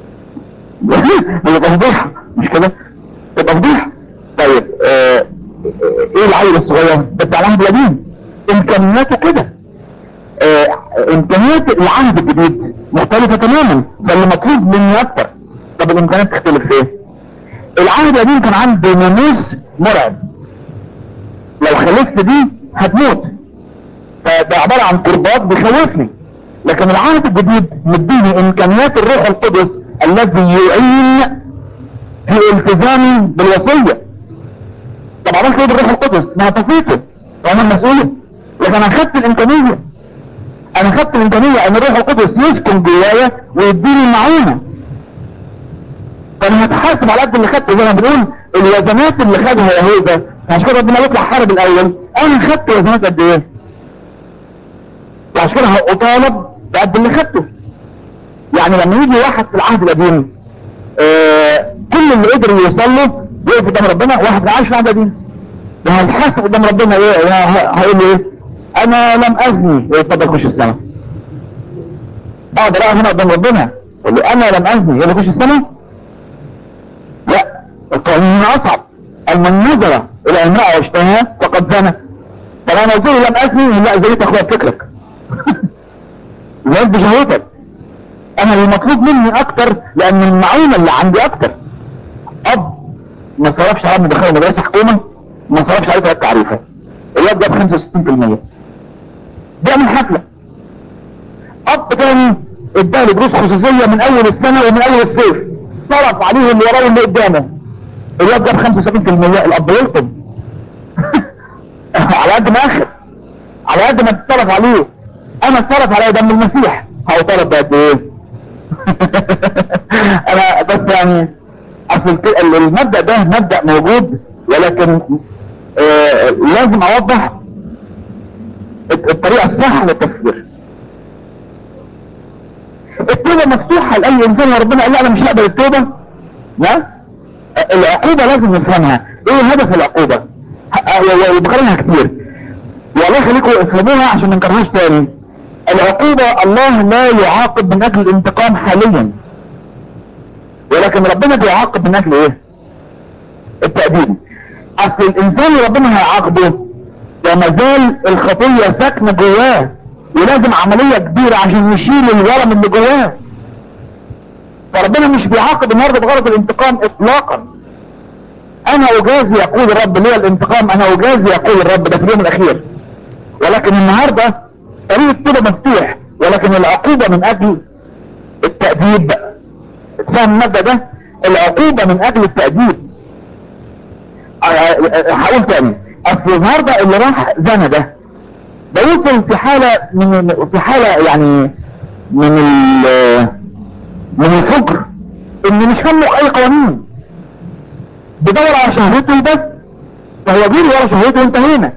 يبقى فضيحه مش كده؟ تبقى فضيحه طيب آه ايه العيل الصغير ده بتاع العهد القديم امكانياته كده آه امكانيات العهد الجديد مختلفة تماما فاللي مطلوب مني اكتر طب الامكانيات تختلف في ايه العهد القديم كان عنده ناموس مرعب لو خلفت دي هتموت فده عبارة عن قربات بيخوفني لكن العهد الجديد مديني امكانيات الروح القدس الذي يعين في التزامي بالوصيه طب عملت ايه بالروح القدس ما طفيته وانا مسؤول لكن انا خدت الامكانيه انا خدت الامكانيه ان الروح القدس يسكن جوايا ويديني معونه فانا هتحاسب على قد اللي خدته زي ما بنقول الوزنات اللي خدها يهوذا عشان كده ربنا يطلع حارب الاول انا خدت وزنات قد ايه وعشان كده اطالب بقد اللي خدته يعني لما يجي واحد في العهد القديم آه كل اللي قدر يوصل له يقف قدام ربنا واحد عايش في العهد القديم وهيتحاسب قدام ربنا ايه ه- هيقول له ايه انا لم ازني اتفضل خش السماء اقدر اقف هنا قدام ربنا يقول له انا لم ازني يقول له خش السماء لا القانون هنا اصعب ان من نظر الى امرأة واشتهاها فقد زنى طب انا قلت له لم ازني لا زيت اخويا بفكرك زيت بشهوتك انا المطلوب مني اكتر لان المعونة اللي عندي اكتر اب ما صرفش على مدخله مدرسة حكومة ما صرفش عليه ثلاث تعريفات الواد جاب 65% بيعمل حفلة اب تاني اداله دروس خصوصية من اول السنة ومن اول الصيف صرف عليه اللي وراه واللي قدامه الواد جاب 75% الاب يلطم على قد ما اخر على قد ما تتصرف عليه انا اتصرف على دم المسيح هيطرف بقد ايه انا بس يعني اصل الك- ال- المبدأ ده مبدأ موجود ولكن آه لازم اوضح الت- الطريقة الصح للتفكير التوبة مفتوحة لأي إنسان وربنا قال لا أنا مش هقبل التوبة لا العقوبة لازم نفهمها إيه هدف العقوبة ه- و- و- وبقارنها كتير والله يخليكم افهموها عشان ما نكرهاش تاني العقوبة الله لا يعاقب من أجل الانتقام حاليا ولكن ربنا بيعاقب من أجل إيه التأديب أصل الإنسان اللي ربنا هيعاقبه وما زال الخطية ساكنة جواه ولازم عملية كبيرة عشان يشيل الورم اللي جواه فربنا مش بيعاقب النهارده بغرض الانتقام اطلاقا انا اجازي يقول الرب ليه الانتقام انا اجازي يقول الرب ده في اليوم الاخير ولكن النهارده طريق التوبه مفتوح ولكن العقوبه من اجل التأديب فاهم المادة ده العقوبة من اجل التأديب آه، آه، هقول تاني اصل النهارده اللي راح زنا ده ده وصل في حالة من في حالة يعني من ال من الفجر ان مش همه اي قوانين بدور على شهوته بس فهو جيل ورا شهوته وانتهينا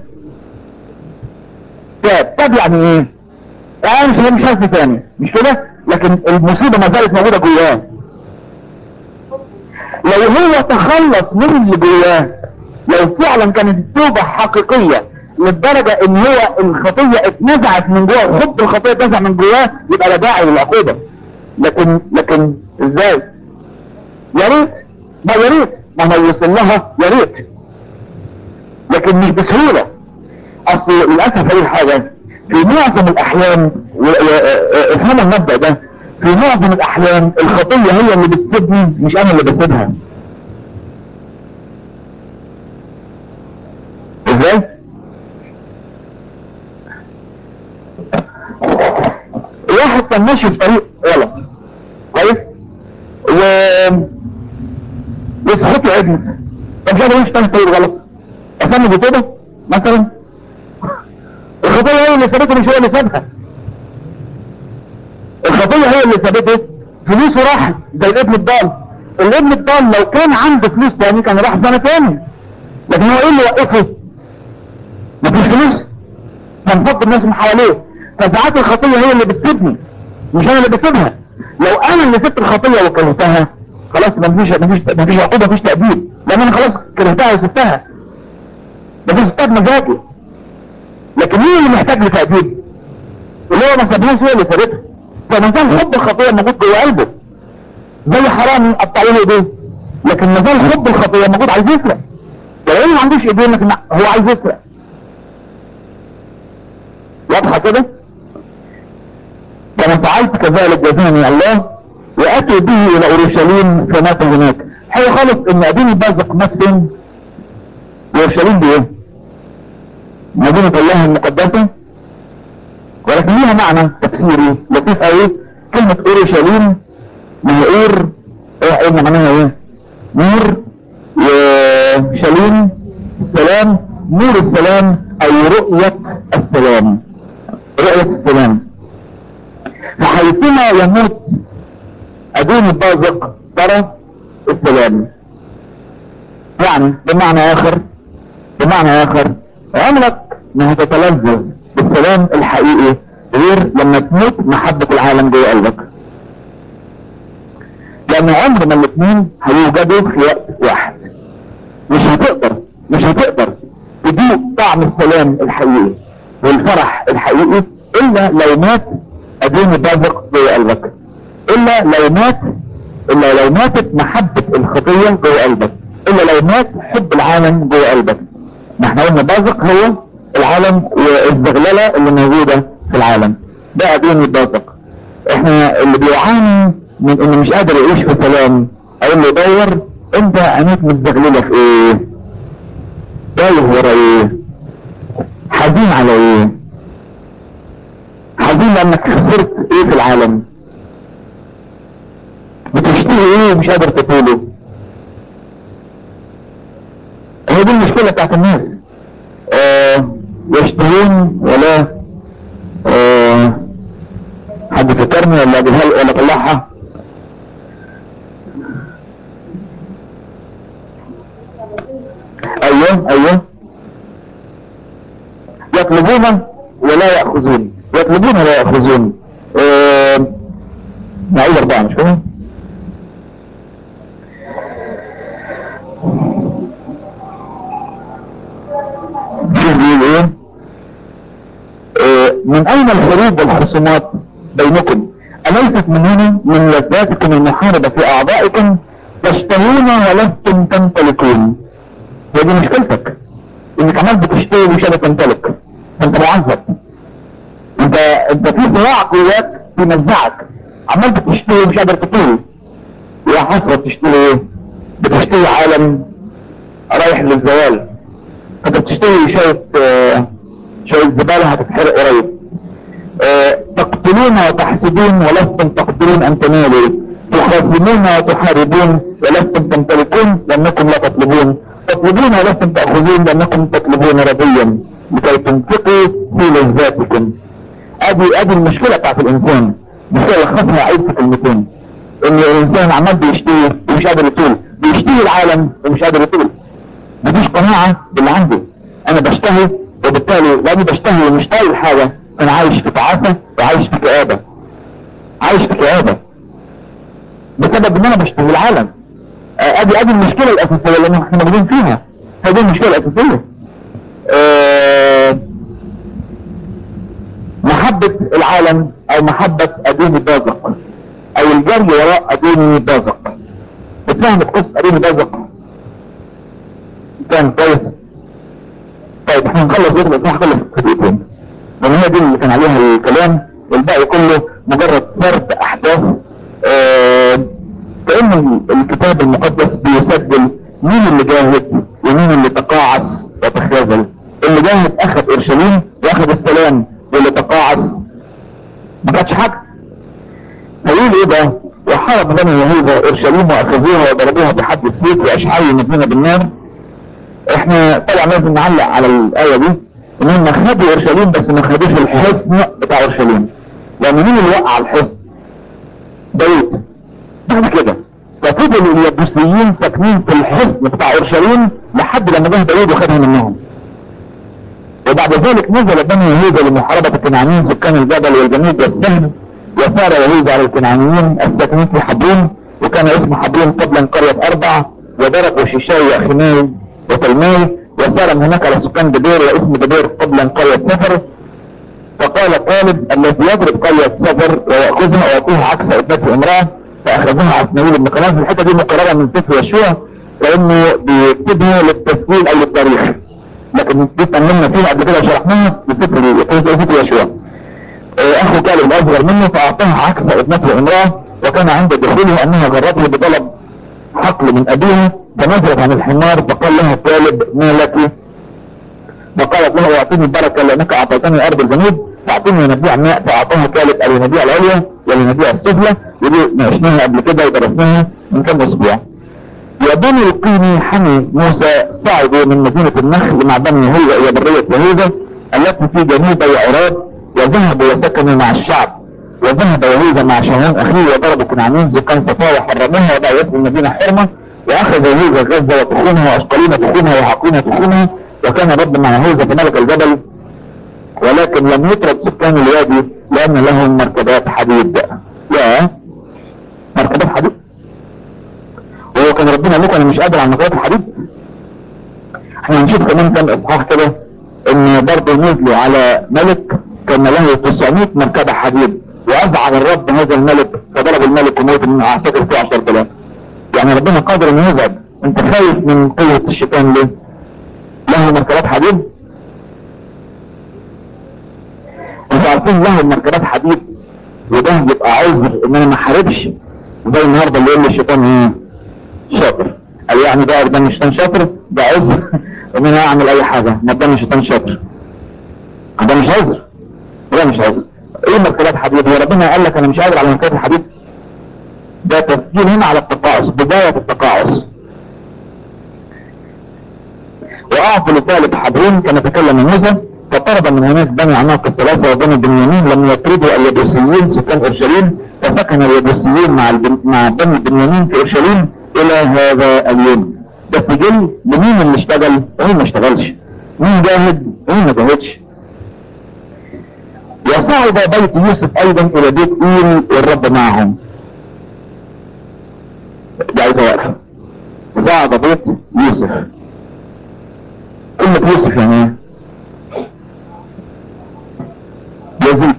تاب تاب يعني ايه يعني مش مش عارف تاني مش كده لكن المصيبة ما زالت موجودة جواه لو هو تخلص من اللي جواه لو فعلا كانت التوبة حقيقية للدرجة ان هو الخطية اتنزعت من جواه حب الخطية اتنزع من جواه يبقى لا داعي للعقوبة لكن لكن ازاي يا ريت ما يا ريت ما هو يوصل لها يا ريت لكن مش بسهولة اصل للأسف اي حاجة في معظم الاحيان و- و- اه- افهموا المبدأ ده في معظم الاحيان الخطية هي اللي بتسيبني مش انا اللي بسيبها ازاي واحد كان ماشي في طريق غلط كويس و وصحته عدمت طب مش قادر يمشي تاني في طريق غلط اسمي بكده مثلا الخطية هي اللي سابته مش هو اللي سابها الخطية هي اللي سابته فلوسه راحت زي الابن الضال الابن الضال لو كان عنده فلوس تاني كان راح سنة تاني لكن هو ايه اللي وقفه مفيش فلوس فانفض الناس من حواليه فساعات الخطية هي اللي بتسيبني مش انا اللي بسيبها لو انا اللي سبت الخطية وكرهتها خلاص مفيش مفيش مفيش عقوبة مفيش تأديب لان انا خلاص كرهتها وسبتها ده في سبتها بمزاجي لكن مين اللي محتاج لتأديب اللي هو ما سابهاش هو اللي سابته فما زال حب الخطية موجود جوه قلبه زي حرامي قطعوا له ايديه لكن ما زال حب الخطية موجود عايز يسرق لو ما عندوش ايدين لكن هو عايز يسرق واضحة كده كما فعلت كذلك جزاني الله واتوا به الى اورشليم فمات هناك حلو خالص ان ابين البازق مات فين اورشليم دي ايه مدينة الله المقدسة ولكن ليها معنى تفسيري لطيف قوي كلمة اورشليم من اور ايه قلنا معناها ايه نور وشليم السلام نور السلام اي رؤية السلام رؤية السلام فحيثما يموت ادون البازق ترى السلام يعني بمعنى اخر بمعنى اخر عمرك ما هتتلذذ بالسلام الحقيقي غير لما تموت محبة العالم جوه قلبك لان عمر ما الاثنين هيوجدوا في وقت واحد مش هتقدر مش هتقدر تدوق طعم السلام الحقيقي والفرح الحقيقي الا لو مات ادين بازق جوه قلبك الا لو مات الا لو ماتت محبة الخطية جوه قلبك الا لو مات حب العالم جوه قلبك ما احنا قلنا بازق هو العالم والزغللة اللي موجودة في العالم ده ادين البازق احنا اللي بيعاني من انه مش قادر يعيش في سلام اقول له دور انت عينيك متزغللة في ايه تايه ورا ايه حزين على ايه حزين لانك خسرت ايه في العالم بتشتري ايه مش قادر تطوله هي دي المشكلة بتاعت الناس آه يشتهون ولا آه حد فكرني ولا اجيبها ولا اطلعها ايوه ايوه يطلبون ولا يأخذون يطلبون ولا يأخذون آه نعيد اربعة مش فاهم شوف بيقول ايه آه، من اين الحروب والخصومات بينكم اليست من هنا من لذاتكم المحاربة في اعضائكم تشتهون ولستم تمتلكون هي دي مشكلتك انك عمال بتشتهي ومش قادر تمتلك انت معذب انت انت في صراع جواك بيمزعك عمال بتشتهي ومش قادر تطول يا حسرة بتشتهي ايه بتشتهي عالم رايح للزوال انت بتشتري شوية آه، شوية زبالة هتتحرق قريب آه، تقتلون وتحسدون ولستم تقدرون ان تنالوا تخاصمون وتحاربون ولستم تمتلكون لانكم لا تطلبون تطلبون ولستم تأخذون لانكم تطلبون رضيا لكي تنفقوا في لذاتكم ادي ادي المشكلة بتاعت الانسان المشكلة لخصها عيب في كلمتين ان الانسان عمال بيشتهي ومش قادر يطول بيشتهي العالم ومش قادر يطول مفيش قناعة باللي عندي انا بشتهي وبالتالي لاني بشتهي ومش طايل حاجة انا عايش في تعاسة وعايش في كآبة عايش في كآبة بسبب ان انا بشتهي العالم آه، ادي ادي المشكله الاساسيه اللي احنا موجودين فيها هذه المشكله الاساسيه آه، محبة العالم او محبة ادوني بازق او الجري وراء ادوني بازق اتفهمت قصة ادوني بازق كان كويس طيب احنا نخلص بيت الاصحاح كله في دقيقتين لان هي دي اللي كان عليها الكلام والباقي كله مجرد سرد احداث آه، كأن الكتاب المقدس بيسجل مين اللي جاهد ومين اللي تقاعس وتخاذل اللي جاهد اخذ اورشليم واخذ السلام واللي تقاعس ما كانتش حاجه فيقول ايه بقى وحارب بني يهوذا اورشليم واخذوها وضربوها بحد السيف واشعلوا المدينه بالنار احنا طبعا لازم نعلق على الايه دي ان هم خدوا اورشليم بس ما خدوش الحصن بتاع اورشليم لان مين اللي وقع الحصن داوود بعد كده ففضل اليبوسيين ساكنين في الحصن بتاع اورشليم لحد لما جه داوود وخدها منهم وبعد ذلك نزل بني يهوذا لمحاربة الكنعانيين سكان الجبل والجنوب والسهل وسار يهوذا على الكنعانيين الساكنين في حبرون وكان اسم حبرون قبلا قرية أربع وضربوا شيشاي وأخناي وتلماي وسار من هناك على سكان دبير واسم دبير قبلا قرية سفر فقال طالب الذي يضرب قرية سفر ويأخذها ويعطيها عكس ابنته امرأة فأخذها عثمانيل بن قناص الحتة دي مقررة من سفر يشوع لأنه بيكتبها للتسجيل أو للتاريخ لكن دي اتكلمنا فيها قبل كده وشرحناها بسفر سفر يشوع آه، اخو كالب الاصغر منه فاعطاها عكس ابنته امراه وكان عند دخوله انها غرته بطلب حقل من ابيها فنزلت عن الحمار فقال لها كالب ما لك فقالت له اعطيني البركه لانك اعطيتني ارض الجنوب فاعطيني ينابيع ماء فاعطاها كالب الينابيع العليا والينابيع السفلى ودي ناقشناها قبل كده ودرسناها من كام اسبوع وبني القيني حمي موسى صعدوا من مدينة النخل مع بني يهوذا إلى برية يهوذا التي في جنوب عراد وذهبوا وسكنوا مع الشعب وذهب يهوذا مع شهوان أخيه وضربوا كنعانين زكان صفا وحرموها ودعوا اسم المدينة حرمة وأخذ يهوذا غزة وتخونها وأشقلون تخونها وحقون تخونها وكان رب مع يهوذا في ملك الجبل ولكن لم يطرد سكان الوادي لأن لهم مركبات حديد لا مركبات حديد وهو كان ربنا قال لكم انا مش قادر على مقاطع الحديد احنا هنشوف كمان كام اصحاح كده ان برضه نزلوا على ملك كان له 900 مركبة حديد وازعج الرب هذا الملك فضرب الملك وموت من عساكر فيه 10000 يعني ربنا قادر انه يزعج انت خايف من قوة الشيطان ليه؟ له مركبات حديد انتوا عارفين له مركبات حديد وده يبقى عذر ان انا ما احاربش زي النهارده اللي يقول لي الشيطان ايه شاطر قال يعني ده ده مش شيطان شاطر ده عذر ان انا اعمل اي حاجه ما ده مش شيطان شاطر ده مش عذر ده مش عذر ايه مركبات حديد هو ربنا قال لك انا مش قادر على مركبات الحديد ده تسجيل هنا على التقاعس بداية التقاعس وأعطوا لطالب حبرون كما تكلم موسى فطرد من هناك بني عناق الثلاثة وبني بنيامين لم يطردوا اليبوسيين سكان أورشليم فسكن اليبوسيين مع البن... مع بني بنيامين في أورشليم إلى هذا اليوم ده سجل لمين اللي اشتغل ومين ما اشتغلش مين جاهد ومين ما جاهدش وصعد بيت يوسف أيضا إلى بيت إيل والرب معهم دي عايزة وقفة صعد بيت يوسف كلمة يوسف يعني ايه؟ يزيد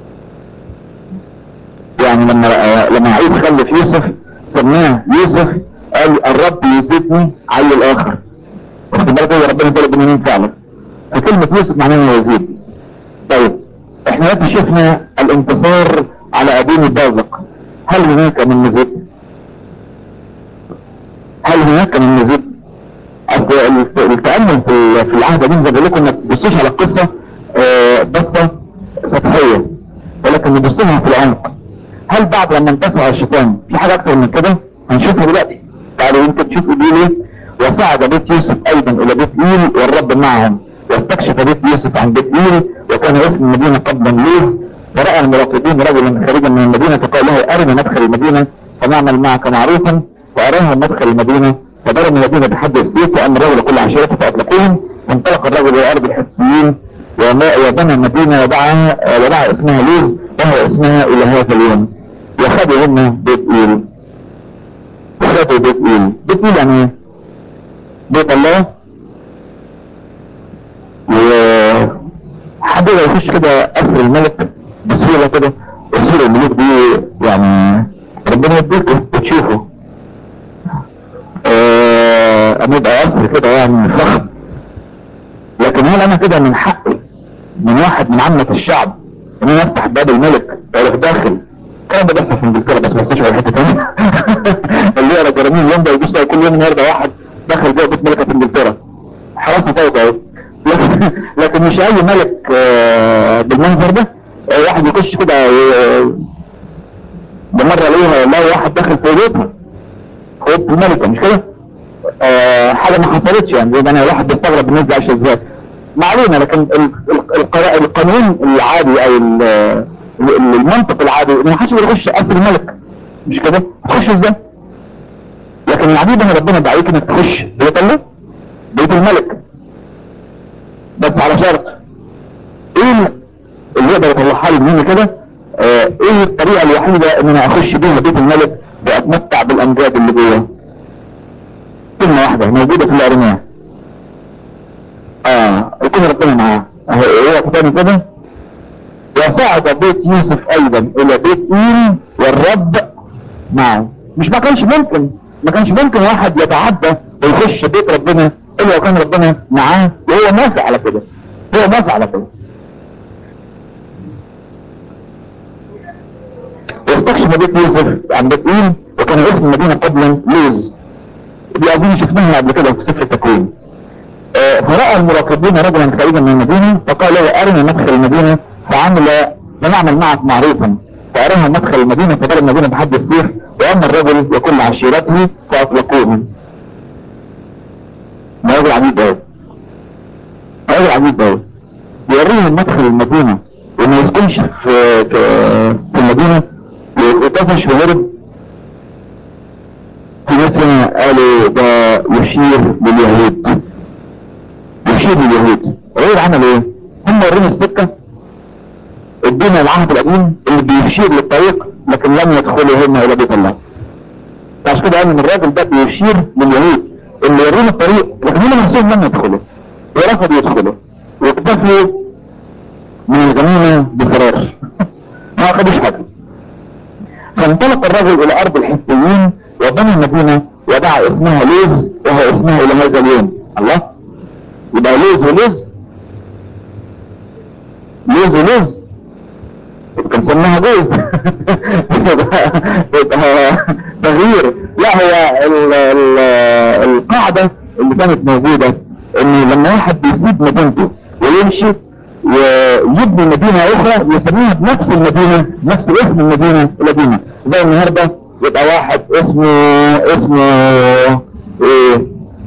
يعني لما لما يعقوب خلف يوسف سماه يوسف قال الرب يزيدني عيل اخر واخد بالك ايه ربنا ضرب بنيامين فعلا فكلمة يوسف معناها يزيد طيب احنا دلوقتي شفنا الانتصار على ابين البازق هل هناك من مزيد؟ هل هناك من مزيد؟ اصل التأمل في في العهد القديم زي ما بقول لكم ما تبصوش على القصة آه، بصة سطحية ولكن نبص لها في العمق هل بعد لما انتصر على الشيطان في حاجة أكتر من كده؟ هنشوفها دلوقتي تعالوا يمكن تشوفوا بيقول ايه وصعد بيت يوسف أيضا إلى بيت إيل والرب معهم واستكشف بيت يوسف عن بيت إيل وكان اسم المدينة قبلا لوز ورأى المراقبين رجلا خارجا من المدينة فقال له أرنا مدخل المدينة فنعمل معك معروفا وأراه مدخل المدينة فضرب المدينة بحد السيف وأمر الرجل كل عشيرته فأطلقوهم فانطلق الرجل إلى أرض الحسيين وما- وبنى مدينة ودعا ودعا اسمها لوز وهو اسمها إلى هذا اليوم وخدوا هم بيت إيل وشافوا بيت ايل بيت ايل يعني ايه بيت الله وحد يقدر يخش كده قصر الملك بسهوله كده قصور الملوك دي يعني ربنا يديكوا وتشوفوا آه، اما يبقى قصر كده يعني فخم لكن هل انا كده من حقي من واحد من عامة الشعب ان انا افتح باب الملك واروح داخل الكلام ده بيحصل في انجلترا بس ما يحصلش في حته ثانيه اللي يقرا جرامين لندن يبص كل يوم النهارده واحد دخل جوه بيت ملكه في انجلترا حراسه فوضى اهو لكن لكن مش اي ملك آه، بالمنظر ده آه، واحد يخش كده آه، ده مره ليه لا واحد داخل في بيتها في اوضه الملكه مش كده؟ آه، حاجه ما حصلتش يعني زي ما انا الواحد بيستغرب الناس دي عايشه ازاي ما علينا لكن ال- ال- القرا- القانون العادي او ال- ال- المنطق العادي ان ما حدش يخش قصر الملك مش كده؟ تخش ازاي؟ لكن العجيب ان ربنا دعيك انك تخش بيت الله بيت الملك بس على شرط ايه اللي يقدر يطلعها لي مني كده آه ايه الطريقه الوحيده ان انا اخش بيها بيت الملك واتمتع بالامجاد اللي جوه كلمه واحده موجوده في الارميه اه يكون ربنا معاه اهو هو تاني كده وصعد بيت يوسف ايضا الى بيت ايل والرب معه مش ما كانش ممكن ما كانش ممكن واحد يتعدى ويخش بيت ربنا الا لو كان ربنا معاه وهو موافق على كده هو موافق على كده واستكشف بيت يوسف عن بيت ايل وكان اسم المدينه قبلا لوز دي اظن شفناها قبل كده في سفر التكوين آه، فرأى المراقبين رجلا خارجا من المدينة فقال له أرنا مدخل المدينة فعمل لنعمل معك معروفا فأراه مدخل المدينة فضرب المدينة بحد السيف وأما الرجل وكل عشيرته فأطلقوه ده راجل عجيب أوي راجل عجيب أوي يوريهم مدخل المدينة وما يسكنش في في, في المدينة وطفش وهرب في ناس هنا قالوا ده يشير لليهود يشير لليهود غير عمل ايه هم ورينا السكة ادينا العهد القديم اللي بيشير للطريق لكن لم يدخلوا هم الى بيت الله عشان كده قال ان الراجل ده بيشير لليهود اللي يورينا الطريق لكن هم نفسهم لم يدخلوا ورفضوا يدخلوا واكتفوا من الغنيمة بفرار ما اخدوش حاجة فانطلق الرجل الى ارض الحثيين وبنى مدينة ودعا اسمها لوز وهو اسمها الى هذا اليوم الله يبقى لوز ولوز لوز ولوز كان سماها جوز يبقى يبقى تغيير لا هو ال ال القاعدة اللي كانت موجودة ان لما واحد بيسيب مدينته ويمشي ويبني مدينة اخرى يسميها بنفس المدينة نفس اسم المدينة القديمة زي النهاردة يبقى واحد اسمه اسمه ايه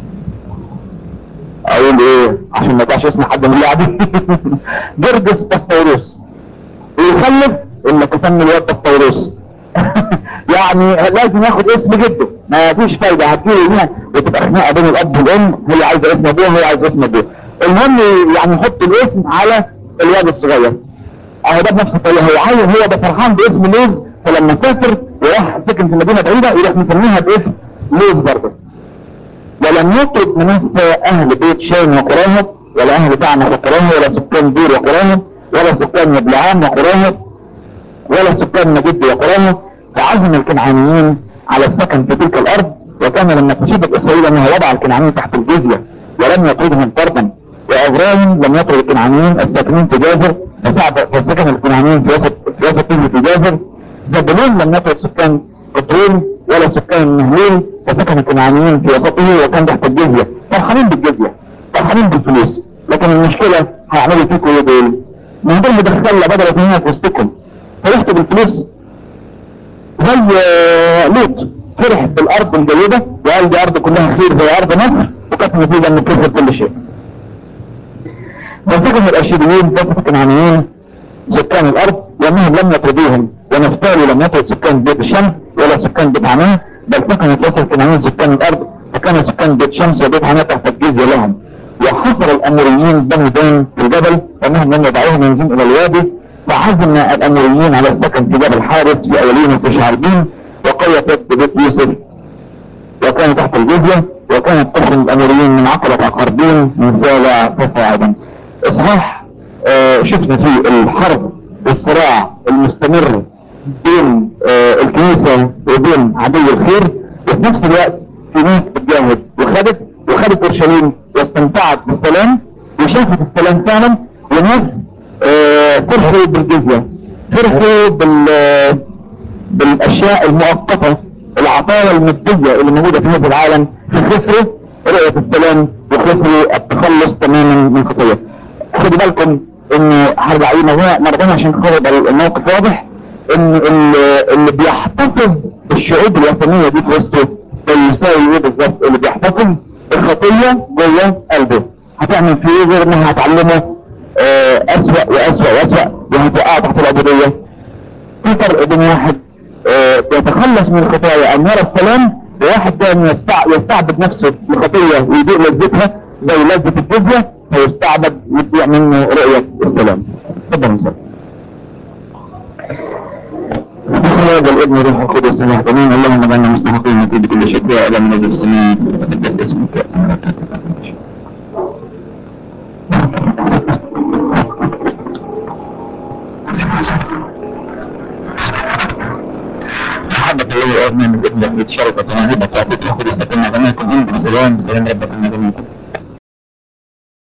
اقول ايه عشان ما يطلعش اسم حد من اللعبة جرجس بستيروس ويخلف انك تسمي الواد بستيروس يعني لازم ياخد اسم جده ما فيش فايدة هتجيله هنا وتبقى خناقة بين الاب والام هي عايزة اسم ابوها وهو عايز اسم ابوها المهم يعني يحط الاسم على الواد الصغير اهو ده بنفس الطريقة هو عايز هو ده فرحان باسم لوز فلما سافر وراح سكن في مدينة بعيدة يروح مسميها باسم لوز برضه ولم يطرد منسى اهل بيت شام وقراها ولا اهل دعم وقراها ولا سكان دير وقراها ولا سكان يبلعام وقراها ولا سكان مجد وقراها فعزم الكنعانيين على السكن في تلك الارض وكان لما تشبك اسرائيل انه وضع الكنعانيين تحت الجزية ولم يطردهم فردا وابراهيم لم يطرد الكنعانيين الساكنين في جازر فسعد فسكن الكنعانيين في وسط في وسط في جازر زبلون لم يطرد سكان قطرون ولا سكان النهلين فسكن الكنعانيين في وسطه وكان تحت الجزية فرحانين بالجزية فرحانين بالفلوس لكن المشكلة هيعملوا فيكم ايه دول؟ من دول مدخلة بدل سنين في وسطكم فرحتوا بالفلوس زي لوط فرح بالارض الجيدة وقال دي ارض كلها خير زي ارض مصر وكانت نتيجة ان كسر كل شيء فسكن الاشيريين فسكن الكنعانيين سكان الارض لانهم لم يطردوهم ونفتالي لم يطرد سكان بيت الشمس ولا سكان بيت عناه بل سكنت وسط الكنعانيين سكان الارض فكان سكان بيت شمس وبيت عناه تحت الجزية لهم وحصر الاموريين بني دان في الجبل انهم لم يدعوهم ينزلون الى الوادي فعزم الاموريين على السكن في جبل حارس في اولين وفي شعربين وقويت بيت يوسف وكانوا تحت الجزية وكانت تحرم الأموريين من عقبة عقربين من سابع فصاعدا إصحاح آه شفنا فيه الحرب والصراع المستمر بين آه الكنيسة وبين عدو الخير وفي نفس الوقت في ناس بتجاهد وخدت وخدت اورشليم واستمتعت بالسلام وشافت السلام فعلا وناس آه فرحوا بالجزية فرحوا بال بالاشياء المؤقتة العطايا المادية اللي موجودة في هذا العالم فخسروا رؤية السلام وخسروا التخلص تماما من خطية خدوا بالكم ان هرجع عليه موضوع مرة تانية عشان خاطر الموقف واضح ان اللي, اللي بيحتفظ بالشعوب الوطنية دي في وسطه بيساوي ايه بالظبط اللي بيحتفظ الخطية جوه قلبه هتعمل فيه ايه غير انها هتعلمه آه، اسوأ واسوأ واسوأ وهتوقعه تحت العبودية في فرق بين واحد آه، يتخلص من الخطايا او يرى السلام وواحد تاني يستع... يستعبد نفسه لخطية ويدوق لذتها زي لذة الجزية فيستعبد ويضيع منه رؤية السلام تفضل مساء بسم الله والابن روح القدس المحكمين اللهم اجعلنا مستحقين نتيب بكل شكوى الى من نزل في السماء وتقدس اسمك محبة الله وأبنى من ابنك يتشرف وتنهبك وعطيك القدس لكن جميعكم أنت بسلام بسلام ربك من جميعكم